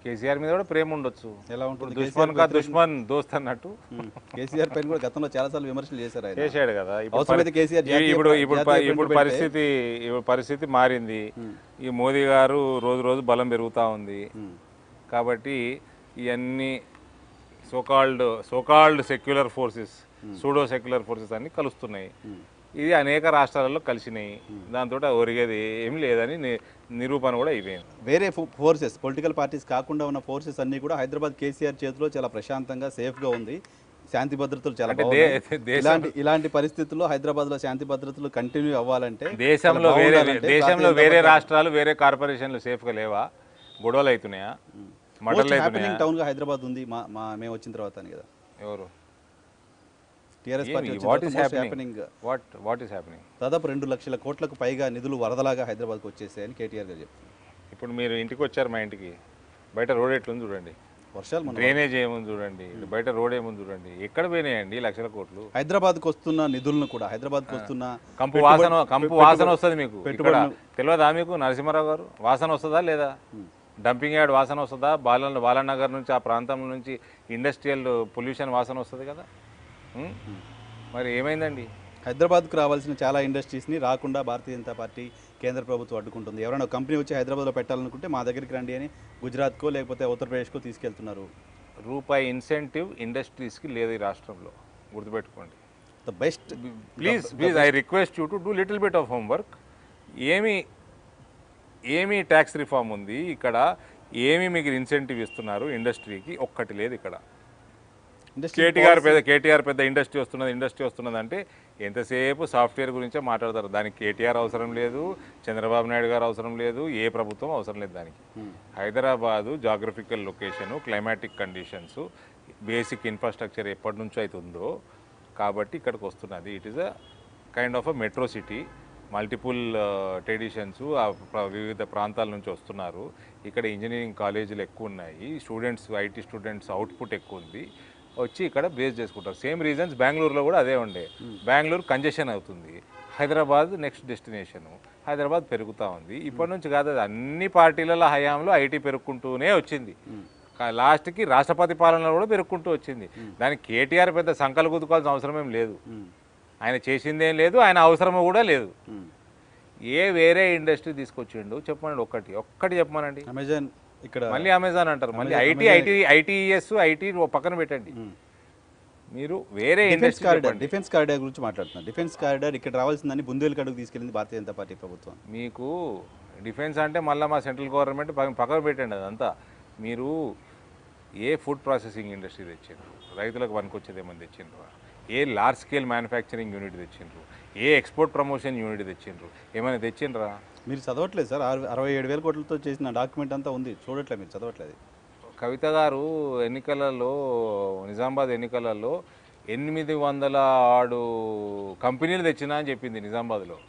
కేసీఆర్ మీద కూడా ప్రేమ ఉండొచ్చు ఎలా ఉంటుంది దుష్మన్ కా దుష్మన్ దోస్త్ అన్నట్టు ఉమ్. కేసీఆర్ పైన కూడా గతంలో చాలాసార్లు విమర్శలు చేశారు ఆయన చేశాడు కదా ఇప్పుడు అవసరమైతే కేసీఆర్ పరి- జాతీయ ఇప్పుడు ప్ర- ఇప్పుడు జాతీయ ప- ఫ్రంట్ ఇప్పుడు పెడితే- పరిస్థితి ఇప్పుడు పరిస్థితి మారింది ఈ మోదీ గారు రోజు రోజు బలం పెరుగుతూ ఉంది ఉమ్. కాబట్టి ఇవన్నీ so called so called secular forces pseudo secular forces అన్ని కలుస్తున్నాయి ఇది అనేక రాష్ట్రాలలో కలిసినాయి దాంతో ఒరిగేది ఏం లేదని ని- నిరూపణ కూడా అయిపోయింది వేరే ఫోర్సెస్ పొలిటికల్ పార్టీస్ కాకుండా ఉన్న ఫోర్సెస్ అన్ని కూడా హైదరాబాద్ కేసీఆర్ చేతిలో చాలా ప్రశాంతంగా సేఫ్ గా ఉంది శాంతి భద్రతలు చాలా అంటే బాగున్నాయి. దే- దేశం- ఇలాంటి ఇలాంటి పరిస్థితుల్లో హైదరాబాద్ లో శాంతి భద్రతలు కంటిన్యూ అవ్వాలంటే దేశంలో చాలా వేరే బాగుండాలంటే దేశంలో భారతీయ వేరే జనతా రాష్ట్రాలు వేరే కార్పొరేషన్లు సేఫ్గా లేవా గొడవలు అవుతున్నాయా మటర్లు మోస్ట్ అవుతున్నాయా హ్యాపెనింగ్ టౌన్ గా హైదరాబాద్ ఉంది మా మా మేము వచ్చిన తర్వాత అని కదా ఎవరు టీఆర్ఎస్ పార్టీ వచ్చిన వాట్ తర్వాత is most happening happening. What what is happening దాదాపు రెండు లక్షల కోట్లకు పైగా నిధులు వరదలాగా హైదరాబాద్కి వచ్చేసాయని కేటీఆర్ గారు చెప్తున్నారు ఇప్పుడు మీరు ఇంటికి వచ్చారు మా ఇంటికి బయట రోడ్ ఎట్లుంది చూడండి వర్షాలు మన డ్రైనేజ్ ఏముంది చూడండి ఇటు బయట రోడ్ ఏముంది చూడండి ఎక్కడ పోయినాయండి లక్షల కోట్లు హైదరాబాద్కి వస్తున్న నిధులను కూడా హైదరాబాద్కి వస్తున్న కంపు వాసన కంపు వాసన వస్తుంది మీకు ఇక్కడ పెట్టుబడులు- తెలియదా మీకు నరసింహారావు గారు వాసన వస్తుందా లేదా డంపింగ్ యార్డ్ వాసన వస్తుందా బాలన్ బాలనగర్ నుంచి ఆ ప్రాంతం నుంచి ఇండస్ట్రియల్ పొల్యూషన్ వాసన వస్తుంది కదా ఉం? మరి ఏమైందండి హైదరాబాద్కు రావాల్సిన చాలా ఇండస్ట్రీస్ని రాకుండా భారతీయ జనతా పార్టీ కేంద్ర ప్రభుత్వం అడ్డుకుంటుంది ఎవరైనా ఒక కంపెనీ వచ్చి హైదరాబాద్లో పెట్టాలనుకుంటే మా దగ్గరికి రండి అని గుజరాత్కో లేకపోతే ఉత్తరప్రదేశ్కో తీసుకెళ్తున్నారు రూపాయి ఇన్సెంటివ్ ఇండస్ట్రీస్కి లేదు ఈ రాష్ట్రంలో గుర్తుపెట్టుకోండి the best please please I request you to do little bit of homework ఏమి ఏమి ట్యాక్స్ రిఫార్మ్ ఉంది ఇక్కడ ఏమి మీకు ఇన్సెంటివ్ ఇస్తున్నారు ఇండస్ట్రీకి ఒక్కటి లేదు ఇక్కడ ఇండస్ట్రీ కేటీఆర్ పెద్ద కేటీఆర్ పెద్ద ఇండస్ట్రీ వస్తున్నది ఇండస్ట్రీ వస్తున్నది అంటే ఎంతసేపు సాఫ్ట్వేర్ గురించే మాట్లాడతారు దానికి కేటీఆర్ అవసరం లేదు చంద్రబాబు నాయుడు గారు అవసరం లేదు ఏ ప్రభుత్వం అవసరం లేదు దానికి Hyderabad geographical location climatic conditions basic infrastructure ఎప్పటి నుంచో అయితే ఉందో కాబట్టి ఇక్కడికి వస్తున్నది it is a kind of a metro city multiple traditions వివిధ ప్రాంతాల నుంచి వస్తున్నారు ఇక్కడ ఇంజనీరింగ్ కాలేజీలు ఎక్కువ ఉన్నాయి స్టూడెంట్స్ ఐటీ స్టూడెంట్స్ అవుట్పుట్ ఎక్కువ ఉంది వచ్చి ఇక్కడ బేస్ చేసుకుంటారు సేమ్ రీజన్స్ బెంగళూరులో కూడా అదే ఉండే బెంగళూరు కంజెషన్ అవుతుంది హైదరాబాద్ నెక్స్ట్ డెస్టినేషన్ హైదరాబాద్ పెరుగుతూ ఉంది ఇప్పటి నుంచి కాదు అది అన్ని పార్టీలలో హయాంలో ఐటీ పెరుగుకుంటూనే వచ్చింది కా- లాస్ట్కి రాష్ట్రపతి పాలనలో కూడా పెరుగుకుంటూ వచ్చింది దానికి కేటీఆర్ పెద్ద సంకలు కుదుకోవాల్సిన అవసరం ఏం లేదు ఆయన చేసిందేం లేదు ఆయన అవసరము కూడా లేదు ఏ వేరే ఇండస్ట్రీ తీసుకొచ్చిండు చెప్పమనండి ఒక్కటి ఒక్కటి చెప్పమనండి అమెజాన్ ఇక్కడ మళ్ళీ అమెజాన్ అంటారు మళ్ళీ ఐటీ ఐటీ ఐటీఎస్ ఐటీ పక్కన పెట్టండి మీరు వేరే defence industry corridor defence corridor గురించి మాట్లాడుతున్నారు డిఫెన్స్ కారిడార్ ఇక్కడ రావాల్సిందని బుందేల్ఖండ్కు తీసుకెళ్ళింది భారతీయ జనతా పార్టీ ప్రభుత్వం మీకు డిఫెన్స్ అంటే మళ్ళీ మా సెంట్రల్ గవర్నమెంట్ పక్కన పక్కన పెట్టండి అదంతా మీరు ఏ ఫుడ్ ప్రాసెసింగ్ ఇండస్ట్రీ తెచ్చిండ్రు రైతులకు పనికొచ్చేది ఏమైనా తెచ్చిండ్రు ఏ లార్జ్ స్కేల్ మ్యానుఫ్యాక్చరింగ్ యూనిట్ తెచ్చిండ్రు ఏ ఎక్స్పోర్ట్ ప్రమోషన్ యూనిట్ తెచ్చిండ్రు ఏమైనా తెచ్చిండ్రా మీరు చదవట్లేదు సార్ అరవై- అరవై ఏడు వేల కోట్లతో చేసిన డాక్యుమెంట్ అంతా ఉంది చూడట్లేదు మీరు చదవట్లేదు కవిత గారు ఎన్నికలలో నిజామాబాద్ ఎన్నికలలో ఎనిమిది వందల ఆడు కంపెనీలు తెచ్చినా అని చెప్పింది నిజామాబాద్లో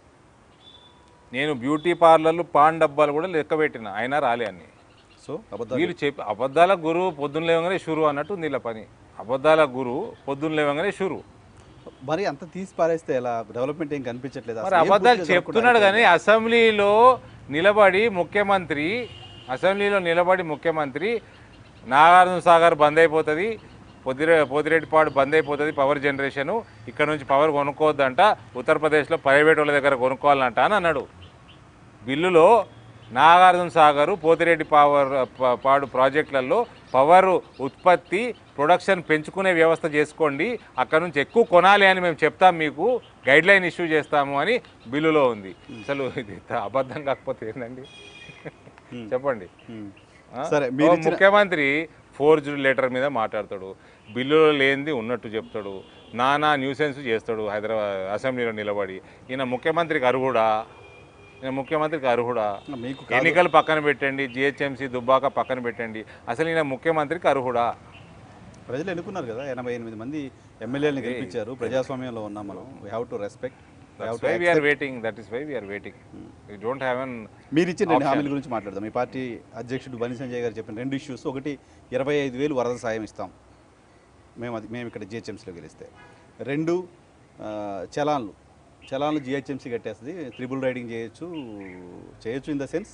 నేను బ్యూటీ పార్లర్లు పాన్ డబ్బాలు కూడా లెక్క పెట్టిన అయినా రాలే అన్ని సో అబద్ధాలు వీళ్ళు చెప్పి అబద్ధాల గురువు పొద్దున్న లేవగానే షురు అన్నట్టు ఉంది ఇలా పని అబద్ధాల గురువు పొద్దున్న లేవగానే షురు మరి అంత తీసి పారేస్తే ఎలా డెవలప్మెంట్ ఏం కనిపించట్లేదు మరి అబద్ధాలు చెప్తున్నాడు కానీ అసెంబ్లీలో నిలబడి ముఖ్యమంత్రి అసెంబ్లీలో నిలబడి ముఖ్యమంత్రి నాగార్జున సాగర్ బంద్ అయిపోతుంది పొద్దురే పోతిరెడ్డిపాడు బంద్ అయిపోతుంది పవర్ జనరేషను ఇక్కడ నుంచి పవర్ కొనుక్కోవద్దంట ఉత్తరప్రదేశ్లో ప్రైవేట్ వాళ్ళ దగ్గర కొనుక్కోవాలంట అని అన్నాడు బిల్లులో నాగార్జున సాగరు పోతిరెడ్డి పవర్ ప- పాడు ప్రాజెక్టులలో పవర్ ఉత్పత్తి ప్రొడక్షన్ పెంచుకునే వ్యవస్థ చేసుకోండి అక్కడ నుంచి ఎక్కువ కొనాలి అని మేము చెప్తాం మీకు గైడ్ లైన్ ఇష్యూ చేస్తాము అని బిల్లులో ఉంది అసలు ఇది త- అబద్ధం కాకపోతే ఏంటండి చెప్పండి ఉమ్. ఆ? సరే, ఓ మీరు ఇచ్చిన- ముఖ్యమంత్రి ఫోర్జ్డ్ లెటర్ మీద మాట్లాడతాడు బిల్లులో లేనిది ఉన్నట్టు చెప్తాడు నానా న్యూసెన్స్ చేస్తాడు హైదరాబాద్ అసెంబ్లీలో నిలబడి ఈయన ముఖ్యమంత్రికి అర్హుడా ఈయన ముఖ్యమంత్రికి అర్హుడా మీకు ఎన్నికలు పక్కన పెట్టండి జిహెచ్ఎంసీ దుబ్బాక పక్కన పెట్టండి అసలు ఈయన ముఖ్యమంత్రికి అర్హుడా ప్రజలు ఎన్నుకున్నారు కదా ఎనభై ఎనిమిది మంది ఎమ్మెల్యేలను గెలిపించారు ప్రజాస్వామ్యంలో ఉన్నాం మనం we have to respect that's why we are waiting that is why we are waiting you don't have an మీరు ఇచ్చిన రెండు హామీల గురించి మాట్లాడదాం మీ పార్టీ అధ్యక్షుడు బండి సంజయ్ గారు చెప్పిన రెండు ఇష్యూస్ ఒకటి ఇరవై ఐదు వేలు వరద సాయం ఇస్తాం మేము అది మేము ఇక్కడ జిహెచ్ఎంసీలో గెలిస్తే రెండు ఆ, చలాన్లు చలాన్లు జిహెచ్ఎంసీ కట్టేస్తుంది త్రిబుల్ రైడింగ్ చేయొచ్చు చేయొచ్చు in the sense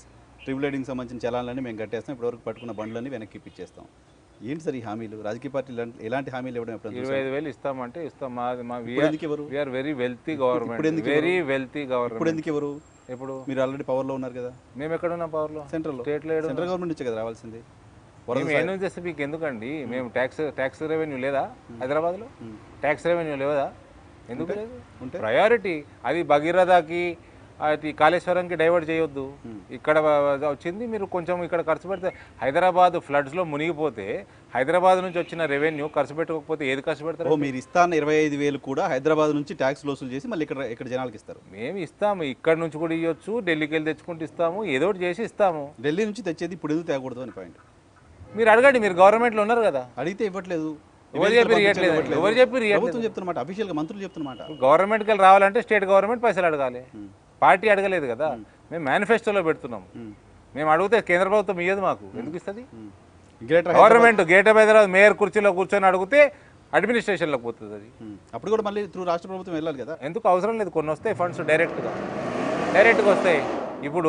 triple riding సంబంధించిన చలాన్లన్నీ మేము కట్టేస్తాం ఇప్పటివరకు పట్టుకున్న బండ్లన్నీ వెనక్కి ఇప్పించేస్తాం ఏంటి సార్ ఈ హామీలు రాజకీయ పార్టీలు ఎలాంటి- ఎలాంటి హామీలు ఇవ్వడం ఎప్పుడు ఇరవై ఐదు వేలు ఇస్తామంటే ఇస్తాం మా మా ఇప్పుడు ఎందుకు ఇవ్వరు వీఆర్ వెరీ వెల్తీ ఇప్పుడు గవర్నమెంట్ ఎందుకు వెరీ వెల్తీ ఇప్పుడు గవర్నమెంట్ ఎందుకు ఎవరు ఇప్పుడు మీరు ఆల్రెడీ పవర్లో ఉన్నారు కదా మేము ఎక్కడ ఉన్నాం పవర్లో సెంట్రల్లో స్టేట్లో ఏడు సెంట్రల్ గవర్నమెంట్ నుంచే కదా రావాల్సింది వరద మేము ఏం చేస్తే మీకు ఎందుకండి మేము ట్యాక్స్ ట్యాక్స్ రెవెన్యూ లేదా హైదరాబాద్లో ట్యాక్స్ రెవెన్యూ లేదా ఎందుకు లేదు ఉంటే? ప్రయారిటీ అది భగీరథకి అది కాళేశ్వరంకి డైవర్ట్ చేయొద్దు ఇక్కడ వ- వచ్చింది మీరు కొంచెం ఇక్కడ ఖర్చు పెడితే హైదరాబాద్ ఫ్లడ్స్లో మునిగిపోతే హైదరాబాద్ నుంచి వచ్చిన రెవెన్యూ ఖర్చు పెట్టకపోతే ఏది ఖర్చు పెడతారు ఓ మీరు ఇస్తాన్న ఇరవై ఐదు వేలు కూడా హైదరాబాద్ నుంచి ట్యాక్స్ వసూలు చేసి మళ్ళీ ఇక్కడ ఇక్కడ జనాలకు ఇస్తారు మేము ఇస్తాము ఇక్కడ నుంచి కూడా ఇవ్వచ్చు ఢిల్లీకి వెళ్ళి తెచ్చుకుంటూ ఇస్తాము ఏదో ఒకటి చేసి ఇస్తాము ఢిల్లీ నుంచి తెచ్చేది ఇప్పుడు ఎందుకు తేకూడదు అని పాయింట్ మీరు అడగండి మీరు గవర్నమెంట్లో ఉన్నారు కదా అడిగితే ఇవ్వట్లేదు ఎవరు నివేదికలు చెప్పారు పంపించారు, ఇవ్వట్లేదు? ఇవ్వట్లేదు. ఎవరు చెప్పారు ఇవ్వట్లేదు? ప్రభుత్వం చెప్తున్నమాట అఫీషియల్గా మంత్రులు చెప్తున్నమాట గవర్నమెంట్కి వెళ్ళి రావాలంటే స్టేట్ గవర్నమెంట్ పైసలు అడగాలి పార్టీ అడగలేదు కదా మేము మేనిఫెస్టోలో పెడుతున్నాం మేము అడిగితే కేంద్ర ప్రభుత్వం ఇయ్యదు మాకు ఎందుకు ఇస్తుంది greater government gate of Hyderabad mayor కుర్చీలో కూర్చొని అడిగితే అడ్మినిస్ట్రేషన్లోకి పోతుంది అది అప్పుడు కూడా మళ్ళీ త్రూ రాష్ట్ర ప్రభుత్వం వెళ్ళాలి కదా ఎందుకు అవసరం లేదు కొన్ని వస్తాయి ఫండ్స్ డైరెక్ట్గా డైరెక్ట్గా వస్తాయి ఇప్పుడు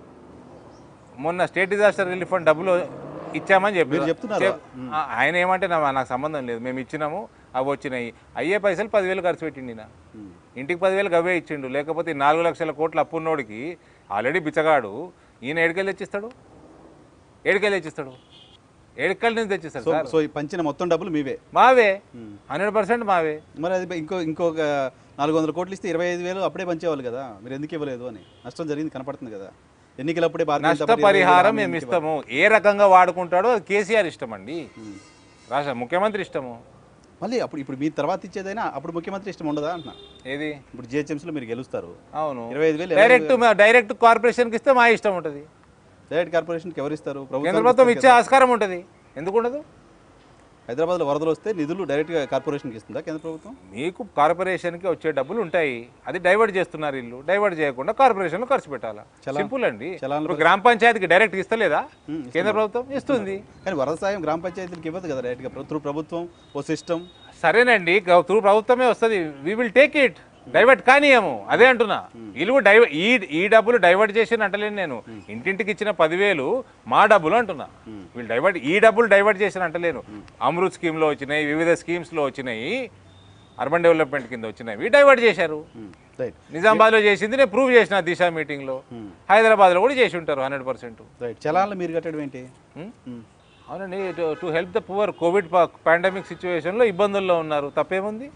మొన్న స్టేట్ డిజాస్టర్ రిలీఫ్ ఫండ్ డబ్బులు ఇచ్చామని చెప్పి మీరు చెప్తున్నారా? చెప్- ఆ, ఆయన ఏమంటే నా నాకు సంబంధం లేదు మేము ఇచ్చినాము అవి వచ్చినాయి అయ్యే పైసలు పదివేలు ఖర్చు పెట్టిండి నా ఇంటికి పదివేలు అవే ఇచ్చిండు లేకపోతే ఈ నాలుగు లక్షల కోట్ల అప్పున్నోడికి ఆల్రెడీ బిచ్చగాడు ఈయన ఏడుకెళ్ళి తెచ్చిస్తాడు ఏడుకెళ్ళి తెచ్చిస్తాడు ఏడుకెళ్ళి నుంచి తెచ్చిస్తాడు సో సార్ సో ఈ పంచిన మొత్తం డబ్బులు మీవే మావే హండ్రెడ్ పర్సెంట్ మావే మరి అది ఇంకో ఇంకొక నాలుగు వందల కోట్లు ఇస్తే ఇరవై ఐదు వేలు అప్పుడే పంచేవాళ్ళు కదా మీరు ఎందుకు ఇవ్వలేదు అని నష్టం జరిగింది కనపడుతుంది కదా ఎన్నికలప్పుడే భారతీయ జనతా పార్టీ ఇరవై ఐదు వేలు నష్టపరిహారం హామీ మేము ఎందుకు ఇవ్వాలి? ఇస్తాము ఏ రకంగా వాడుకుంటాడో అది కేసీఆర్ ఇష్టం అండి రాష్ట్ర ముఖ్యమంత్రి ఇష్టము మళ్ళీ అప్పుడు ఇప్పుడు మీ తర్వాత ఇచ్చేదైనా అప్పుడు ముఖ్యమంత్రి ఇష్టం ఉండదా అంటున్నా ఏది ఇప్పుడు జిహెచ్ఎంసీలో మీరు గెలుస్తారు అవును ఇరవై ఐదు వేలు డైరెక్ట్ డైరెక్ట్ కార్పొరేషన్కి ఇస్తే మా ఇష్టం ఉంటుంది డైరెక్ట్ కార్పొరేషన్కి ఎవరు ఇస్తారు కేంద్ర ప్రభుత్వం ప్రభుత్వం ఇచ్చే ఆస్కారం ఉంటుంది ఎందుకు ఉండదు హైదరాబాద్లో వరదలు వస్తే నిధులు డైరెక్ట్గా కార్పొరేషన్కి ఇస్తుందా కేంద్ర ప్రభుత్వం మీకు కార్పొరేషన్కి వచ్చే డబ్బులు ఉంటాయి అది డైవర్ట్ చేస్తున్నారు ఇల్లు డైవర్ట్ చేయకుండా కార్పొరేషన్లో ఖర్చు పెట్టాలా చలా- సింపుల్ అండి చలాన్ల ఇప్పుడు గ్రామ పంచాయతీకి డైరెక్ట్ ఇస్తలేదా కేంద్ర ప్రభుత్వం ఇస్తుంది కానీ వరద సాయం గ్రామ పంచాయతీలకు ఇవ్వదు కదా డైరెక్ట్గా త్రూ ప్రభుత్వం ఓ సిస్టమ్ సరేనండి గ- త్రూ ప్రభుత్వమే వస్తుంది we will take it divert కానీయము అదే అంటున్నా వీళ్ళు డైవ ఈ ఈ డబ్బులు డైవర్ట్ చేసి అంటలేను నేను ఇంటింటికి ఇచ్చిన పదివేలు మా డబ్బులు అంటున్నా వీళ్ళు డైవర్ట్ ఈ డబ్బులు డైవర్ట్ చేసిన అంటలేను అమృత్ స్కీమ్లో వచ్చినాయి వివిధ స్కీమ్స్లో వచ్చినాయి అర్బన్ డెవలప్మెంట్ కింద వచ్చినవి డైవర్ట్ చేశారు రైట్ నిజామాబాద్లో చేసింది నేను ప్రూవ్ చేసిన దిశ మీటింగ్లో హైదరాబాద్లో కూడా చేసి ఉంటారు హండ్రెడ్ పర్సెంట్ రైట్ చలాన్లు మీరు కట్టడం ఏంటి ఉమ్. అవునండి to help the poor covid pandemic సిచ్యువేషన్లో ఇబ్బందుల్లో ఉన్నారు తప్పేముంది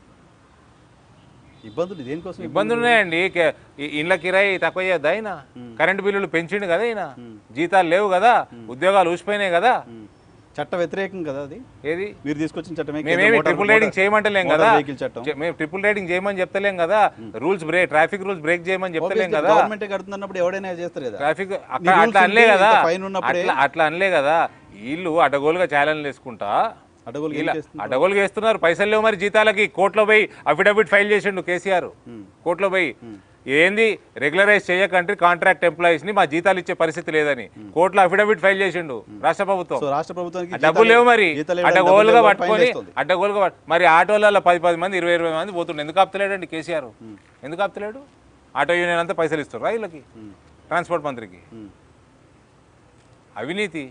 ఇబ్బందులు దేనికోసం ఇబ్బందులు ఉన్నాయండి కే- ఈ ఇండ్ల కిరాయి తక్కువ చేయద్దా ఆయన కరెంటు బిల్లులు పెంచిండు కదా ఆయన జీతాలు లేవు కదా ఉద్యోగాలు ఊసిపోయినాయి కదా ఉమ్. చట్ట వ్యతిరేకం కదా అది ఏది మీరు తీసుకొచ్చిన చట్టమే మేమేమి మోటార్- ట్రిపుల్ రైడింగ్ మోటార్- చేయమంటలేం మోటార్ కదా వెహికల్ చట్టం చే- మేము ట్రిపుల్ రైడింగ్ చేయమని చెప్తలేం కదా rules break traffic rules break చేయమని చెప్తలేం కదా గవర్నమెంట్ కడుతున్నప్పుడు ఎవడైనా చేస్తారు కదా ట్రాఫిక్ నీ అక్కడ rules అట్లా అనలే ఉంటే కదా ఇంత ఫైన్ ఉన్నప్పుడే- అట్లా అట్లా అనలే కదా వీళ్ళు అడ్డగోలుగా ఛాలెంజ్ వేసుకుంటా అడవులు ఏం ఇలా చేస్తున్నారు అడ్డగోలుగా వేస్తున్నారు పైసలు లేవు మరి జీతాలకి కోర్టులో పోయి అఫిడవిట్ ఫైల్ చేసిండు కేసీఆర్ కోర్టులో పోయి ఏంది రెగ్యులరైజ్ చేయకంటే కాంట్రాక్ట్ ఎంప్లాయీస్ ని మా జీతాలు ఇచ్చే పరిస్థితి లేదని కోర్టులో అఫిడవిట్ ఫైల్ చేసిండు రాష్ట్ర ప్రభుత్వం సో రాష్ట్ర ప్రభుత్వానికి ఆ డబ్బులు లేవు మరి జీతాలు ఇవ్వడానికి అడ్డగోలుగా డబ్బులు పట్టుకొని ఫైన్ వేస్తుంది. అడ్డగోలుగా పట్టు- మరి ఆటోలలో పది పది మంది ఇరవై ఇరవై మంది పోతుండే ఎందుకు ఆపుతలేడండి కేసీఆర్ ఎందుకు ఆపుతలేడు ఆటో యూనియన్ అంతా పైసలు ఇస్తారు వీళ్ళకి ట్రాన్స్పోర్ట్ మంత్రికి ఉమ్. అవినీతి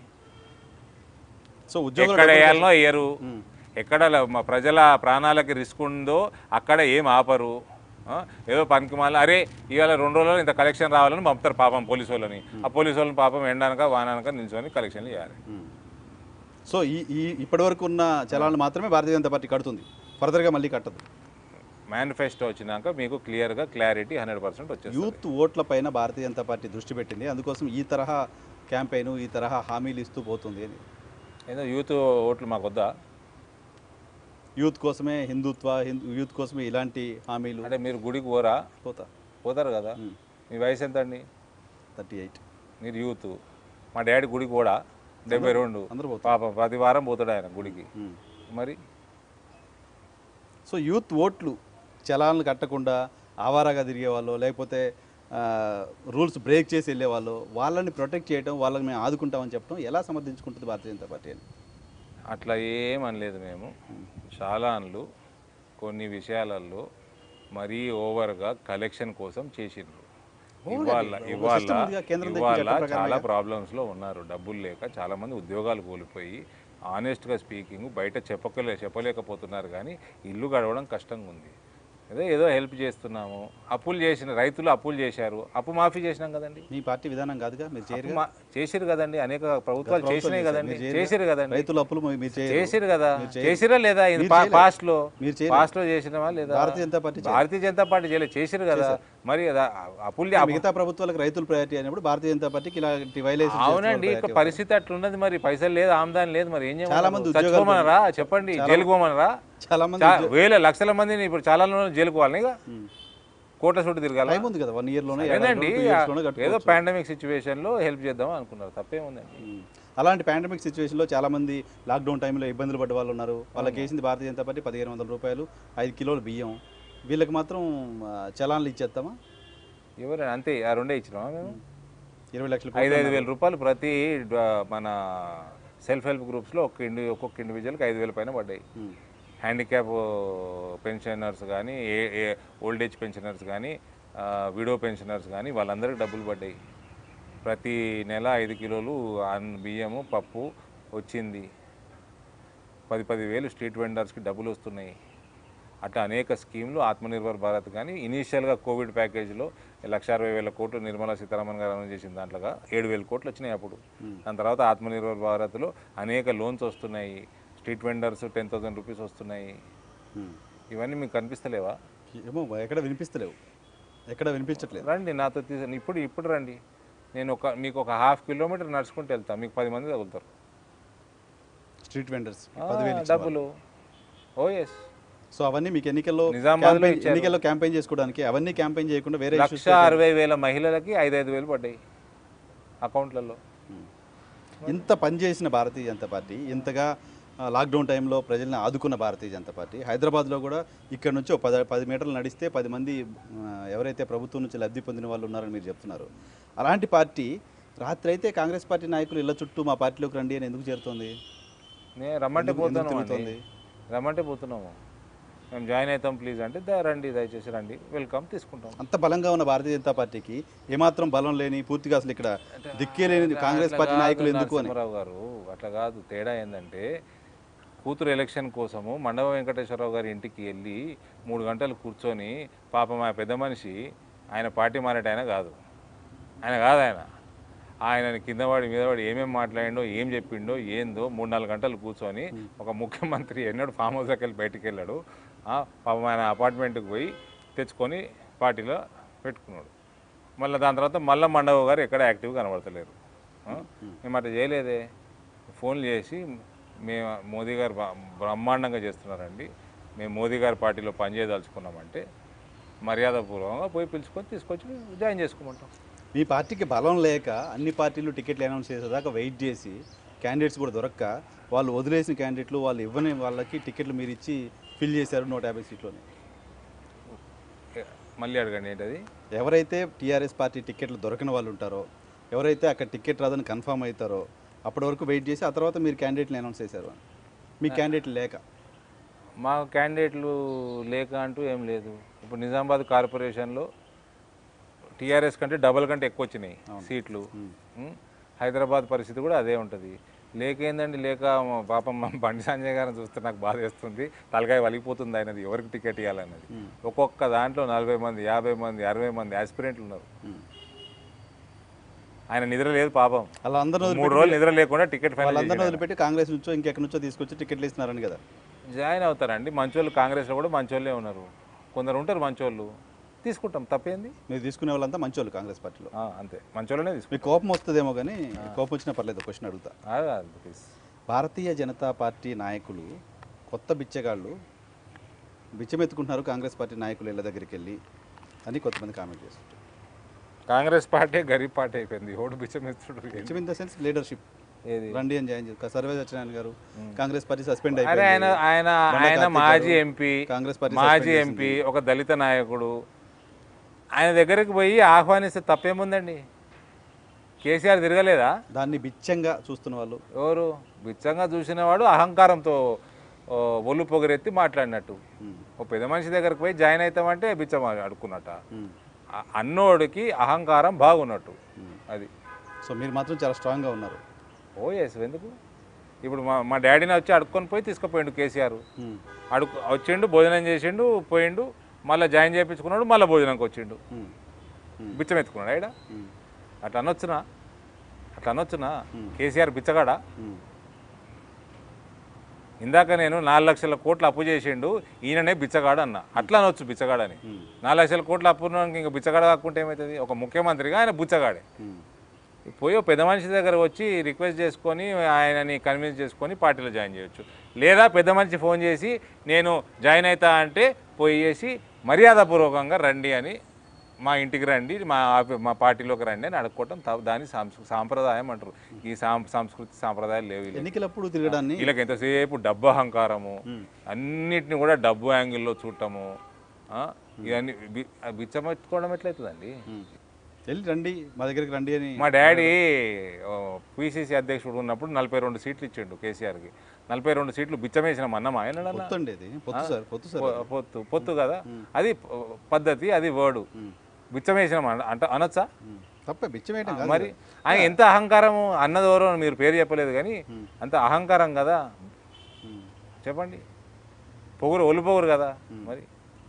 సో ఉద్యోగులు ఎక్కడ వేయాలనో వేయరు ఎక్కడ ల- మా ప్రజల ప్రాణాలకి రిస్క్ ఉందో అక్కడ ఏం ఆపరు ఆ, ఏదో పనికి మాల అరే ఇవాళ రెండు రోజుల్లో ఇంత కలెక్షన్ రావాలని పంపుతారు పాపం పోలీసు వాళ్ళని ఆ పోలీసు వాళ్ళని పాపం ఎండానక వానానక నిల్చొని కలెక్షన్లు చేయాలి సో ఈ ఈ ఇప్పటి వరకు ఉన్న చలాలను మాత్రమే భారతీయ జనతా పార్టీ కడుతుంది ఫర్దర్గా మళ్ళీ కట్టదు మేనిఫెస్టో వచ్చినాక మీకు క్లియర్గా క్లారిటీ హండ్రెడ్ పర్సెంట్ వచ్చేస్తుంది యూత్ ఓట్ల పైన భారతీయ జనతా పార్టీ దృష్టి పెట్టింది అందుకోసం ఈ తరహా క్యాంపెయిన్ ఈ తరహా హామీలు ఇస్తూ పోతుంది అని ఏదో యూత్ ఓట్లు మాకు వద్దా యూత్ కోసమే హిందుత్వ హిందూ యూత్ కోసమే ఇలాంటి హామీలు అంటే మీరు గుడికి పోరా పోతా పోతారు కదా మీ వయసు ఎంత అండి థర్టీ ఎయిట్ మీరు యూత్ మా డాడీ గుడికి కూడా డెబ్బై రెండు అందరూ పోతారు పాప ప్రతి వారం పోతాడు ఆయన గుడికి ఉమ్. మరి సో యూత్ ఓట్లు చలాన్లు కట్టకుండా ఆవారాగా తిరిగే వాళ్ళు లేకపోతే రూల్స్ బ్రేక్ చేసి వెళ్ళే వాళ్ళు వాళ్ళని ప్రొటెక్ట్ చేయడం వాళ్ళని మేము ఆదుకుంటామని చెప్పడం ఎలా సమర్థించుకుంటుంది భారతీయ జనతా పార్టీ అని అట్లా ఏమనలేదు మేము చాలా అన్లు కొన్ని విషయాలలో మరీ ఓవర్గా కలెక్షన్ కోసం చేసిండ్రు ఇవాళ ఒక ఇవాళ system ఉందిగా, కేంద్రం తెచ్చిన ఇవాళ చట్టం ప్రకారమే చాలా కదా. ప్రాబ్లమ్స్లో ఉన్నారు డబ్బులు లేక చాలా మంది ఉద్యోగాలు కోల్పోయి ఆనెస్ట్గా స్పీకింగ్ బయట చెప్పకలే చెప్పలేకపోతున్నారు కానీ ఇల్లు గడవడం కష్టంగా ఉంది ఏదో ఏదో హెల్ప్ చేస్తున్నాము అప్పులు చేసిన రైతులు అప్పులు చేశారు అప్పు మాఫీ చేసినాం కదండి మీ పార్టీ విధానం కాదుగా మీరు చేయరు అప్పు మా- చేసిరు కదండి అనేక ప్రభుత్వాలు చేసినాయి కదండి మీరు చేయరుగా? చేసిరు కదండి రైతుల అప్పులు మీరు చేయరు చేసిరు కదా మీరు చేయరు. చేసిరా లేదా ఇది మీరు పా- చేయలేదు. పాస్ట్ లో మీరు చేయలేదు. పాస్ట్ లో చేసినవా లేదా భారతీయ జనతా పార్టీ చేయలేదు. భారతీయ జనతా పార్టీ చేయలేదు చేసిరు కదా మరి అదా- అప్పులు అప్పు- మిగతా ప్రభుత్వాలకు రైతులు ప్రయారిటీ అయినప్పుడు భారతీయ జనతా పార్టీకి ఇలాంటి వైలేషన్ అవునండి ఇక పరిస్థితి అట్లున్నది మరి పైసలు లేదు ఆమ్దాని లేదు మరి ఏం చాలా చేయమంటారు? మంది ఉద్యోగాలు చచ్చిపోమనరా చెప్పండి జైలుకు పోమనరా చాలా మంది చా- వేల లక్షల మందిని ఇప్పుడు చాలా జైలుకు పోవాలని ఇక కోట్ల చుట్టూ తిరగాల టైం ఉంది కదా వన్ ఇయర్ లోనే అదేనండి టూ ఇయర్స్ లోనే ఏదో కట్టుకోవచ్చు పాండమిక్ సిచ్యువేషన్ లో హెల్ప్ చేద్దాం అనుకున్నారు తప్పేముందండి ఉమ్. అలాంటి పాండమిక్ సిచ్యువేషన్లో చాలా మంది లాక్డౌన్ టైంలో ఇబ్బందులు పడ్డ వాళ్ళు ఉన్నారు వాళ్ళకి వేసింది భారతీయ జనతా పార్టీ పదిహేను వందల రూపాయలు ఐదు కిలోలు బియ్యం వీళ్ళకి మాత్రం ఆ, చలాన్లు ఇచ్చేస్తామా ఎవరు అంతే ఆ రెండే ఇచ్చినామా మేము ఇరవై లక్షల ఐదు ఐదు వేల రూపాయలు ప్రతి డ- మన సెల్ఫ్ హెల్ప్ గ్రూప్స్లో ఒక్క ఇండి ఒక్కొక్క ఇండివిజువల్కి ఐదు వేల పైన పడ్డాయి ఉమ్. హ్యాండిక్యాప్ పెన్షనర్స్ కానీ ఏ ఏ ఓల్డ్ ఏజ్ పెన్షనర్స్ కానీ విడో పెన్షనర్స్ కానీ వాళ్ళందరికీ డబ్బులు పడ్డాయి ప్రతి నెల ఐదు కిలోలు అన్- బియ్యము పప్పు వచ్చింది పది పది వేలు స్ట్రీట్ వెండర్స్కి డబ్బులు వస్తున్నాయి అట్లా అనేక స్కీమ్లు ఆత్మనిర్భర్ భారత్ కానీ ఇనీషియల్గా కోవిడ్ ప్యాకేజీలో లక్ష అరవై వేల కోట్లు నిర్మలా సీతారామన్ గారు అనౌన్స్ చేసిన దాంట్లోగా ఏడు వేల కోట్లు వచ్చినాయి అప్పుడు దాని తర్వాత ఆత్మనిర్భర్ భారత్లో అనేక లోన్స్ వస్తున్నాయి street vendors ten thousand rupees వస్తున్నాయి ఉమ్. ఇవన్నీ మీకు కనిపిస్తలేవా ఏమో ఎక్కడ వినిపిస్తలేవు ఎక్కడ వినిపించట్లేదు రండి నాతో తీసండి ఇప్పుడు ఇప్పుడు రండి నేను ఒక మీకు ఒక హాఫ్ కిలోమీటర్ నడుచుకుంటూ వెళ్తాను మీకు పది మంది తగులుతారు స్ట్రీట్ వెండర్స్ ఆ, పదివేలు ఇచ్చేవాళ్ళు. డబ్బులు ఓ ఎస్ సో అవన్నీ మీకు ఎన్నికల్లో నిజామాబాద్లో campaign- ఇచ్చారు. ఎన్నికల్లో క్యాంపెయిన్ చేసుకోవడానికి అవన్నీ క్యాంపెయిన్ చేయకుండా వేరే issues లక్ష అరవై వేల మహిళలకి ఐదు ఐదు వేలు పడ్డాయి అకౌంట్లలో ఇంత పనిచేసిన భారతీయ జనతా పార్టీ ఇంతగా ఆ, లాక్డౌన్ టైంలో ప్రజల్ని ఆదుకున్న భారతీయ జనతా పార్టీ హైదరాబాద్లో కూడా ఇక్కడ నుంచి ఒక పది పది మీటర్లు నడిస్తే పది మంది ఆ, ఎవరైతే ప్రభుత్వం నుంచి లబ్ధి పొందిన వాళ్ళు ఉన్నారని మీరు చెప్తున్నారు అలాంటి పార్టీ రాత్రి అయితే కాంగ్రెస్ పార్టీ నాయకులు ఇళ్ళ చుట్టూ మా పార్టీలోకి రండి అని ఎందుకు చేరుతోంది నేను రమ్మంటే ఎందుకు- ఎందుకు పోతున్నాం అండి తిరుగుతోంది? రమ్మంటే పోతున్నాము మేము జాయిన్ అవుతాం ప్లీజ్ అంటే "దా, రండి దయచేసి రండి వెల్కమ్ తీసుకుంటాం అంత బలంగా ఉన్న భారతీయ జనతా పార్టీకి ఏమాత్రం బలం లేని పూర్తిగా అసలు ఇక్కడ దిక్కే లేని కాంగ్రెస్ పార్టీ అట్లా నాయకులు కాదు ఎందుకు అని నరసింహారావు గారు అట్లా కాదు తేడా ఏంటంటే కూతురు ఎలక్షన్ కోసము మండవ వెంకటేశ్వరరావు గారి ఇంటికి వెళ్ళి మూడు గంటలు కూర్చొని పాపం ఆ పెద్ద మనిషి ఆయన పార్టీ మారేట ఆయన కాదు ఆయన కాదు ఆయన ఆయన కింద వాడి మీద వాడి ఏమేమి మాట్లాడిండో ఏం చెప్పిండో ఏందో మూడు నాలుగు గంటలు కూర్చొని ఒక ముఖ్యమంత్రి ఎన్నడూ ఫామ్ హౌస్కి వెళ్ళి బయటికి వెళ్ళాడు ఆ, పాపం ఆయన అపార్ట్మెంట్కి పోయి తెచ్చుకొని పార్టీలో పెట్టుకున్నాడు మళ్ళీ దాని తర్వాత మళ్ళీ మండవ గారు ఎక్కడ యాక్టివ్ కనబడతలేరు ఆ? మేము అట్లా చేయలేదే ఫోన్లు చేసి మేము మోదీ గారు బా- బ్రహ్మాండంగా చేస్తున్నారండి మేము మోదీ గారి పార్టీలో పనిచేయదలుచుకున్నామంటే మర్యాదపూర్వకంగా పోయి పిలుచుకొని తీసుకొచ్చి జాయిన్ చేసుకోమంటాం మీ పార్టీకి బలం లేక అన్ని పార్టీలు టికెట్లు అనౌన్స్ చేసేదాకా వెయిట్ చేసి క్యాండిడేట్స్ కూడా దొరక్క వాళ్ళు వదిలేసిన క్యాండిడేట్లు వాళ్ళు ఇవ్వని వాళ్ళకి టికెట్లు మీరు ఇచ్చి ఫిల్ చేశారు నూట యాభై సీట్లోనే ఏ, మళ్ళీ అడగండి ఏంటది ఎవరైతే టీఆర్ఎస్ పార్టీ టికెట్లు దొరకని వాళ్ళు ఉంటారో ఎవరైతే అక్కడ టికెట్ రాదని కన్ఫర్మ్ అవుతారో అప్పటి వరకు వెయిట్ చేసి ఆ తర్వాత మీరు క్యాండిడేట్ని అనౌన్స్ చేశారు మీ క్యాండిడేట్లు లేక మా క్యాండిడేట్లు లేక అంటూ ఏం లేదు ఇప్పుడు నిజామాబాద్ కార్పొరేషన్లో టీఆర్ఎస్ కంటే డబల్ కంటే ఎక్కువ వచ్చినాయి సీట్లు ఉం? హైదరాబాద్ పరిస్థితి కూడా అదే ఉంటుంది లేక ఏందండి లేక మా పాపం మా బండి సంజయ్ గారిని చూస్తే నాకు బాధ వేస్తుంది తలకాయ వలిగిపోతుంది ఆయనది ఎవరికి టికెట్ ఇవ్వాలన్నది ఒక్కొక్క దాంట్లో నలభై మంది యాభై మంది అరవై మంది ఆస్పిరెంట్లు ఉన్నారు ఆయన నిద్ర లేదు పాపం అలా అందరూ మూడు రోజులు నిద్ర లేకుండా టికెట్ ఫైనల్ వాళ్ళందరినీ వదిలిపెట్టి కాంగ్రెస్ నుంచో ఇంకెక్కడి నుంచో తీసుకొచ్చి టికెట్లు ఇస్తున్నారని కదా జాయిన్ అవుతారండి మంచోళ్ళు కాంగ్రెస్లో కూడా మంచోళ్ళే ఉన్నారు కొందరు ఉంటారు మంచోళ్ళు తీసుకుంటాం తప్పేంది మీరు తీసుకునే వాళ్ళంతా మంచోళ్ళు కాంగ్రెస్ పార్టీలో ఆ, అంతే మంచోళ్ళనే తీసుకుంటాం మీకు కోపం వస్తుందేమో కానీ కోపం వచ్చినా పర్లేదు క్వశ్చన్ అడుగుతా ఆ, అది please. భారతీయ జనతా పార్టీ నాయకులు కొత్త బిచ్చగాళ్ళు బిచ్చమెత్తుకుంటున్నారు కాంగ్రెస్ పార్టీ నాయకులు ఇళ్ళ దగ్గరికి వెళ్ళి అని కొంతమంది కామెంట్ చేస్తుంటారు కాంగ్రెస్ పార్టీ గరీబ్ పార్టీ అయిపోయింది ఓటు బిచ్చమిస్తుడు బిచ్చం ఇన్ ద సెన్స్ లీడర్షిప్ ఏది రండి అని జాయిన్ చేస్తారు సర్వే సత్యనారాయణ గారు కాంగ్రెస్ పార్టీ సస్పెండ్ అరే ఆయన అయిపోయింది ఆయన బండా ఆయన కార్తీక్ మాజీ గారు ఎంపీ కాంగ్రెస్ పార్టీ మాజీ suspend ఎంపీ ఒక దళిత నాయకుడు ఆయన దగ్గరికి పోయి ఆహ్వానిస్తే తప్పేముందండి కేసీఆర్ తిరగలేదా దాన్ని బిచ్చంగా చూస్తున్న వాళ్ళు ఎవరు బిచ్చంగా చూసినవాడు అహంకారంతో ఓ, ఒళ్ళు పొగరెత్తి మాట్లాడినట్టు ఉమ్, ఓ పెద్ద మనిషి దగ్గరికి పోయి జాయిన్ అవుతామంటే బిచ్చం అడుక్కున్నట్ట ఉమ్, ఆ అన్నోడికి అహంకారం బాగున్నట్టు అది సో మీరు మాత్రం చాలా స్ట్రాంగ్గా ఉన్నారు ఓ ఎస్ ఎందుకు ఇప్పుడు మా మా డాడీని వచ్చి అడుక్కొని పోయి తీసుకుపోయిండు కేసీఆర్ ఉమ్, అడుకు వచ్చిండు భోజనం చేసిండు పోయిండు మళ్ళీ జాయిన్ చేయించుకున్నాడు మళ్ళీ భోజనంకి వచ్చిండు ఉమ్, ఉమ్, బిచ్చం ఎత్తుకున్నాడు ఆయన ఉమ్, అట్లా అనొచ్చునా అట్లా అనొచ్చునా కేసీఆర్ బిచ్చగాడా ఉమ్. ఇందాక నేను నాలుగు లక్షల కోట్లు అప్పు చేసిండు ఈయననే బిచ్చగాడు అన్న అట్లా అనొచ్చు బిచ్చగాడని ఉమ్. నాలుగు లక్షల కోట్లు అప్పు ఉన్నానికి ఇంకా బిచ్చగాడ కాకుంటే ఏమవుతుంది ఒక ముఖ్యమంత్రిగా ఆయన బిచ్చగాడే ఉమ్. పోయి ఓ పెద్ద మనిషి దగ్గర వచ్చి రిక్వెస్ట్ చేసుకొని ఆయనని కన్విన్స్ చేసుకొని పార్టీలో జాయిన్ చేయొచ్చు లేదా పెద్ద మనిషి ఫోన్ చేసి నేను జాయిన్ అవుతా అంటే పోయేసి మర్యాదపూర్వకంగా రండి అని మా ఇంటికి రండి మా ఆఫీ- మా పార్టీలోకి రండి అని అడుక్కోవటం తా- దాని సాంస్కృ సాంప్రదాయం అంటారు ఈ సాం సంస్కృతి సాంప్రదాయాలు లేవు వీళ్ళకి. ఎన్నికలప్పుడు తిరగడాన్ని వీళ్ళకి ఎంతసేపు డబ్బు అహంకారము అన్నిటిని కూడా డబ్బు యాంగిల్లో చూడటము ఆ, ఇవన్నీ బి- ఆ బిచ్చమెత్తుకోవడం ఎట్లయితుందండి ఉమ్. వెళ్ళి రండి మా దగ్గరికి రండి అని మా డాడీ పిసిసి అధ్యక్షుడు ఉన్నప్పుడు నలభై రెండు సీట్లు ఇచ్చిండు కేసీఆర్కి నలభై రెండు సీట్లు బిచ్చమేసిన అన్నమా ఆయన పొత్తు అండి అది పొత్తు సార్ పొత్తు సార్ పొత్తు పొత్తు కదా అది ప- పద్ధతి అది వర్డు బిచ్చమేసిన అంట అనొచ్చా ఉమ్. తప్పే బిచ్చమేయటం కాదు మరి ఆయన ఎంత అహంకారం అన్నదెవరో అని మీరు పేరు చెప్పలేదు కానీ అంత అహంకారం కదా ఉమ్. చెప్పండి పొగురు ఒళ్ళు పొగురు కదా మరి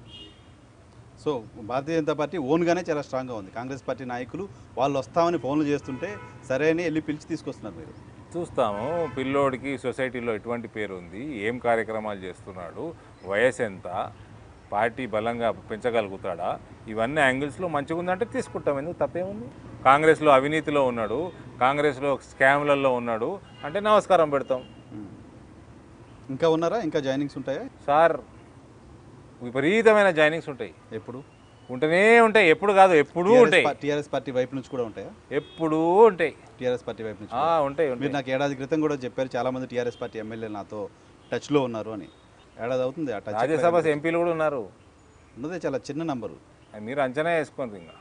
సో భారతీయ జనతా పార్టీ ఓన్గానే చాలా స్ట్రాంగ్గా ఉంది కాంగ్రెస్ పార్టీ నాయకులు వాళ్ళు వస్తామని ఫోన్లు చేస్తుంటే సరే అని వెళ్ళి పిలిచి తీసుకొస్తున్నారు మీరు చూస్తాము పిల్లోడికి సొసైటీలో ఎటువంటి పేరు ఉంది ఏం కార్యక్రమాలు చేస్తున్నాడు వయసు ఎంత పార్టీ బలంగా పెంచగలుగుతాడా ఇవన్నీ యాంగిల్స్లో మంచిగా ఉందంటే తీసుకుంటాం ఎందుకు తప్పేముంది కాంగ్రెస్లో అవినీతిలో ఉన్నాడు కాంగ్రెస్లో స్కామ్లలో ఉన్నాడు అంటే నమస్కారం పెడతాం ఉమ్. ఇంకా ఉన్నారా ఇంకా జాయినింగ్స్ ఉంటాయా సార్ విపరీతమైన జాయినింగ్స్ ఉంటాయి ఎప్పుడు ఉంటూనే ఉంటాయి ఎప్పుడు కాదు ఎప్పుడూ ఉంటాయి టీఆర్ఎస్ పార్టీ వైపు నుంచి కూడా ఉంటాయా ఎప్పుడూ ఉంటాయి టీఆర్ఎస్ పార్టీ వైపు నుంచి ఆ, ఉంటాయి ఉంటాయి మీరు నాకు ఏడాది క్రితం కూడా చెప్పారు చాలా మంది టీఆర్ఎస్ పార్టీ ఎమ్మెల్యేలు నాతో టచ్లో ఉన్నారు అని ఏడాది అవుతుంది ఆ టచ్ రాజ్యసభ ఎంపీలు కూడా ఉన్నారు ఉన్నదే చాలా చిన్న నంబరు అది మీరు అంచనా వేసుకోండి ఇంకా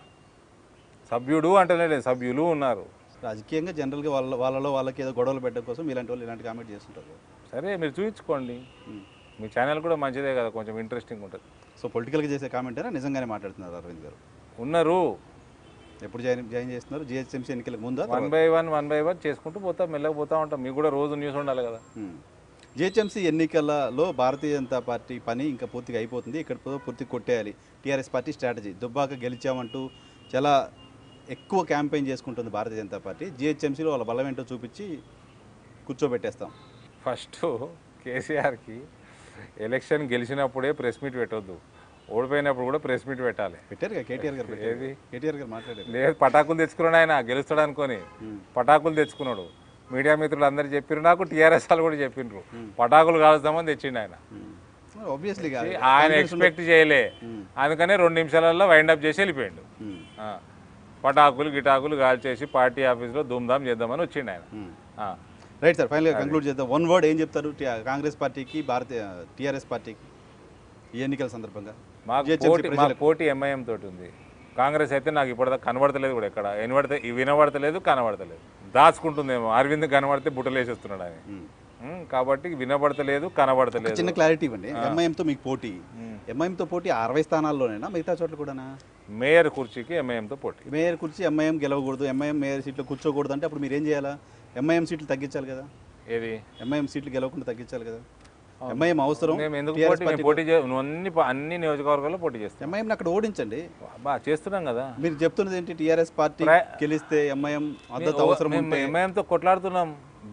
సభ్యుడు అంటేనే లేదు సభ్యులు ఉన్నారు రాజకీయంగా జనరల్గా వాళ్ళ వాళ్ళలో వాళ్ళకి ఏదో గొడవలు పెట్టడం కోసం ఇలాంటి వాళ్ళు ఇలాంటి కామెంట్ చేస్తుంటారు సరే మీరు చూపించుకోండి ఉమ్. మీ ఛానల్ కూడా మంచిదే కదా కొంచెం ఇంట్రెస్టింగ్ ఉంటుంది సో పొలిటికల్గా చేసే కామెంట్ అయినా నిజంగానే మాట్లాడుతున్నారు అరవింద్ గారు ఉన్నారు ఎప్పుడు జాయిన్ జాయిన్ చేస్తున్నారు జిహెచ్ఎంసీ ఎన్నికలకు ముందా one by one one by one చేసుకుంటూ పోతాం మెల్లగా పోతా ఉంటాం మీకు కూడా రోజు న్యూస్ ఉండాలి కదా జిహెచ్ఎంసీ ఎన్నికలలో భారతీయ జనతా పార్టీ పని ఇంకా పూర్తిగా అయిపోతుంది ఇక్కడ పూర్తి కొట్టేయాలి టీఆర్ఎస్ పార్టీ స్ట్రాటజీ దుబ్బాక గెలిచామంటూ చాలా ఎక్కువ క్యాంపెయిన్ చేసుకుంటుంది భారతీయ జనతా పార్టీ జిహెచ్ఎంసీలో వాళ్ళ బలం ఏంటో చూపించి కూర్చోబెట్టేస్తాం ఫస్ట్ కేసీఆర్కి ఎలక్షన్ గెలిచినప్పుడే ప్రెస్ మీట్ పెట్టొద్దు ఓడిపోయినప్పుడు కూడా ప్రెస్ మీట్ పెట్టాలి పెట్టారు కదా కేటీఆర్ గారు పెట్టారు. ఏది? కేటీఆర్ గారు మాట్లాడారు లేదు పటాకులు తెచ్చుకున్నాడు ఆయన గెలుస్తాడు అనుకొని పటాకులు తెచ్చుకున్నాడు మీడియా మిత్రులు అందరు చెప్పిర్రు నాకు టీఆర్ఎస్ వాళ్ళు కూడా చెప్పిండ్రు పటాకులు కాల్చుదామని తెచ్చిండు ఆయన ఆబ్వియస్లీ ఆయన ఎక్స్పెక్ట్ చేయలే అందుకనే రెండు నిమిషాలలో వైండప్ చేసి వెళ్ళిపోయిండు ఆ. పటాకులు గిటాకులు కాల్చేసి పార్టీ ఆఫీస్లో ధూమ్ధామ్ చేద్దామని వచ్చిండు ఆయన ఆ. రైట్ సార్ ఫైనల్గా కంక్లూడ్ చేద్దాం వన్ వర్డ్ ఏం చెప్తారు టీ- కాంగ్రెస్ పార్టీకి భారతీయ టీఆర్ఎస్ పార్టీకి ఈ ఎన్నికల సందర్భంగా మాకు GHMC పోటీ మాకు ప్రజలకు. పోటీ ఎంఐఎం తోటి ఉంది కాంగ్రెస్ అయితే నాకు ఇప్పటిదాకా కనబడతలేదు కూడా ఎక్కడ వినబడితే వినబడతలేదు కనబడతలేదు దాచుకుంటుందేమో అరవింద్ కనబడితే బుట్టలేసేస్తున్నాడు ఆయన మ్మ్. ఉమ్, కాబట్టి వినబడతలేదు కనబడతలేదు చిన్న క్లారిటీ ఇవ్వండి ఎంఐఎంతో మీకు పోటీ ఎంఐఎంతో పోటీ అరవై స్థానాల్లోనేనా మిగతా చోట్ల కూడానా మేయర్ కుర్చీకి ఎంఐఎంతో పోటీ మేయర్ కుర్చీ ఎంఐఎం గెలవకూడదు ఎంఐఎం మేయర్ సీట్లు కూర్చోకూడదు అంటే అప్పుడు మీరు ఏం చేయాలా ఎంఐఎం సీట్లు తగ్గించాలి కదా ఏది ఎంఐఎం సీట్లు గెలవకుండా తగ్గించాలి కదా ఎంఐఎం అవసరం మేము ఎందుకు TRS పోటీ మేము పార్టీ పోటీ చే నువ్వు అన్ని ప- అన్ని నియోజకవర్గాల్లో పోటీ చేస్తాం ఎంఐఎం అక్కడ ఓడించండి బా చేస్తున్నాం కదా మీరు చెప్తున్నది ఏంటి టీఆర్ఎస్ పార్టీ ప్రై- గెలిస్తే ఎంఐఎం మద్దతు అవసరం మేము ఉంటే ఎంఐఎంతో కొట్లాడుతున్నాం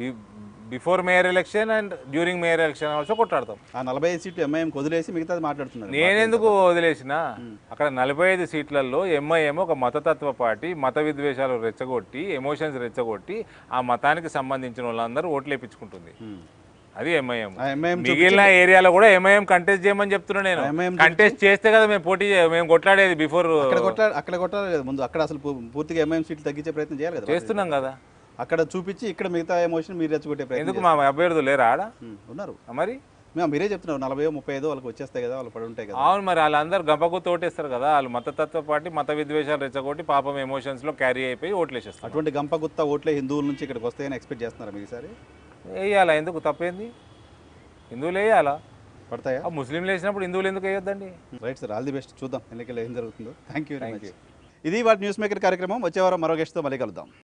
before mayor election and during mayor election also కొట్లాడతాం ఆ నలభై ఐదు సీట్లు ఎంఐఎం వదిలేసి మిగతాది మాట్లాడుతున్నారు నేనెందుకు వదిలేసిన అక్కడ నలభై ఐదు సీట్లలో ఎంఐఎం ఒక మతతత్వ పార్టీ మత విద్వేషాలు రెచ్చగొట్టి ఎమోషన్స్ రెచ్చగొట్టి ఆ మతానికి సంబంధించిన వాళ్ళందరూ ఓట్లు వేయించుకుంటుంది మ్మ్. అది ఎంఐఎం ఆ ఎంఐఎం మిగిలిన ఏరియాలో కూడా ఎంఐఎం కంటెస్ట్ చేయమని చెప్తున్నా నేను MIM కంటెస్ట్ చేస్తే కదా మేము పోటీ చే- మేము కొట్లాడేది బిఫోర్ అక్కడ కొట్లా అక్కడ కొట్టాలి కదా ముందు అక్కడ అసలు పూ- పూర్తిగా ఎంఐఎం సీట్లు తగ్గించే ప్రయత్నం చేయాలి కదా చేస్తున్నాం కదా అక్కడ చూపించి ఇక్కడ మిగతా ఎమోషన్ మీరు రెచ్చగొట్టే ప్రయత్నం ఎందుకు మా అభ్యర్థులు లేరా ఆడ ఉమ్, ఉన్నారు ఆ మరి మేము మీరే చెప్తున్నారు నలభై ముప్పై ఐదు వాళ్ళకి వచ్చేస్తాయి కదా వాళ్ళు పడి ఉంటాయి కదా అవును మరి వాళ్ళందరూ గంపకు తోటేస్తారు కదా వాళ్ళు మతతత్వ పార్టీ మత విద్వేషాలు రెచ్చగొట్టి పాపం ఎమోషన్స్ లో క్యారీ అయిపోయి ఓట్లేసేస్తారు అటువంటి గంప గుత్త ఓట్లే హిందువుల నుంచి ఇక్కడికి వస్తాయని ఎక్స్పెక్ట్ చేస్తున్నారా మీరు ఈసారి వేయాలా ఎందుకు తప్పేంది హిందువులు వేయాలా పడతాయా ఆ ముస్లింలు వేసినప్పుడు హిందువులు ఎందుకు వేయొద్దండి right sir all the best చూద్దాం ఎన్నికల్లో ఏం జరుగుతుందో thank you very thank much you ఇది వాటి న్యూస్ మేకర్ కార్యక్రమం వచ్చే వారం మరో గెస్ట్తో మళ్ళీ కలుద్దాం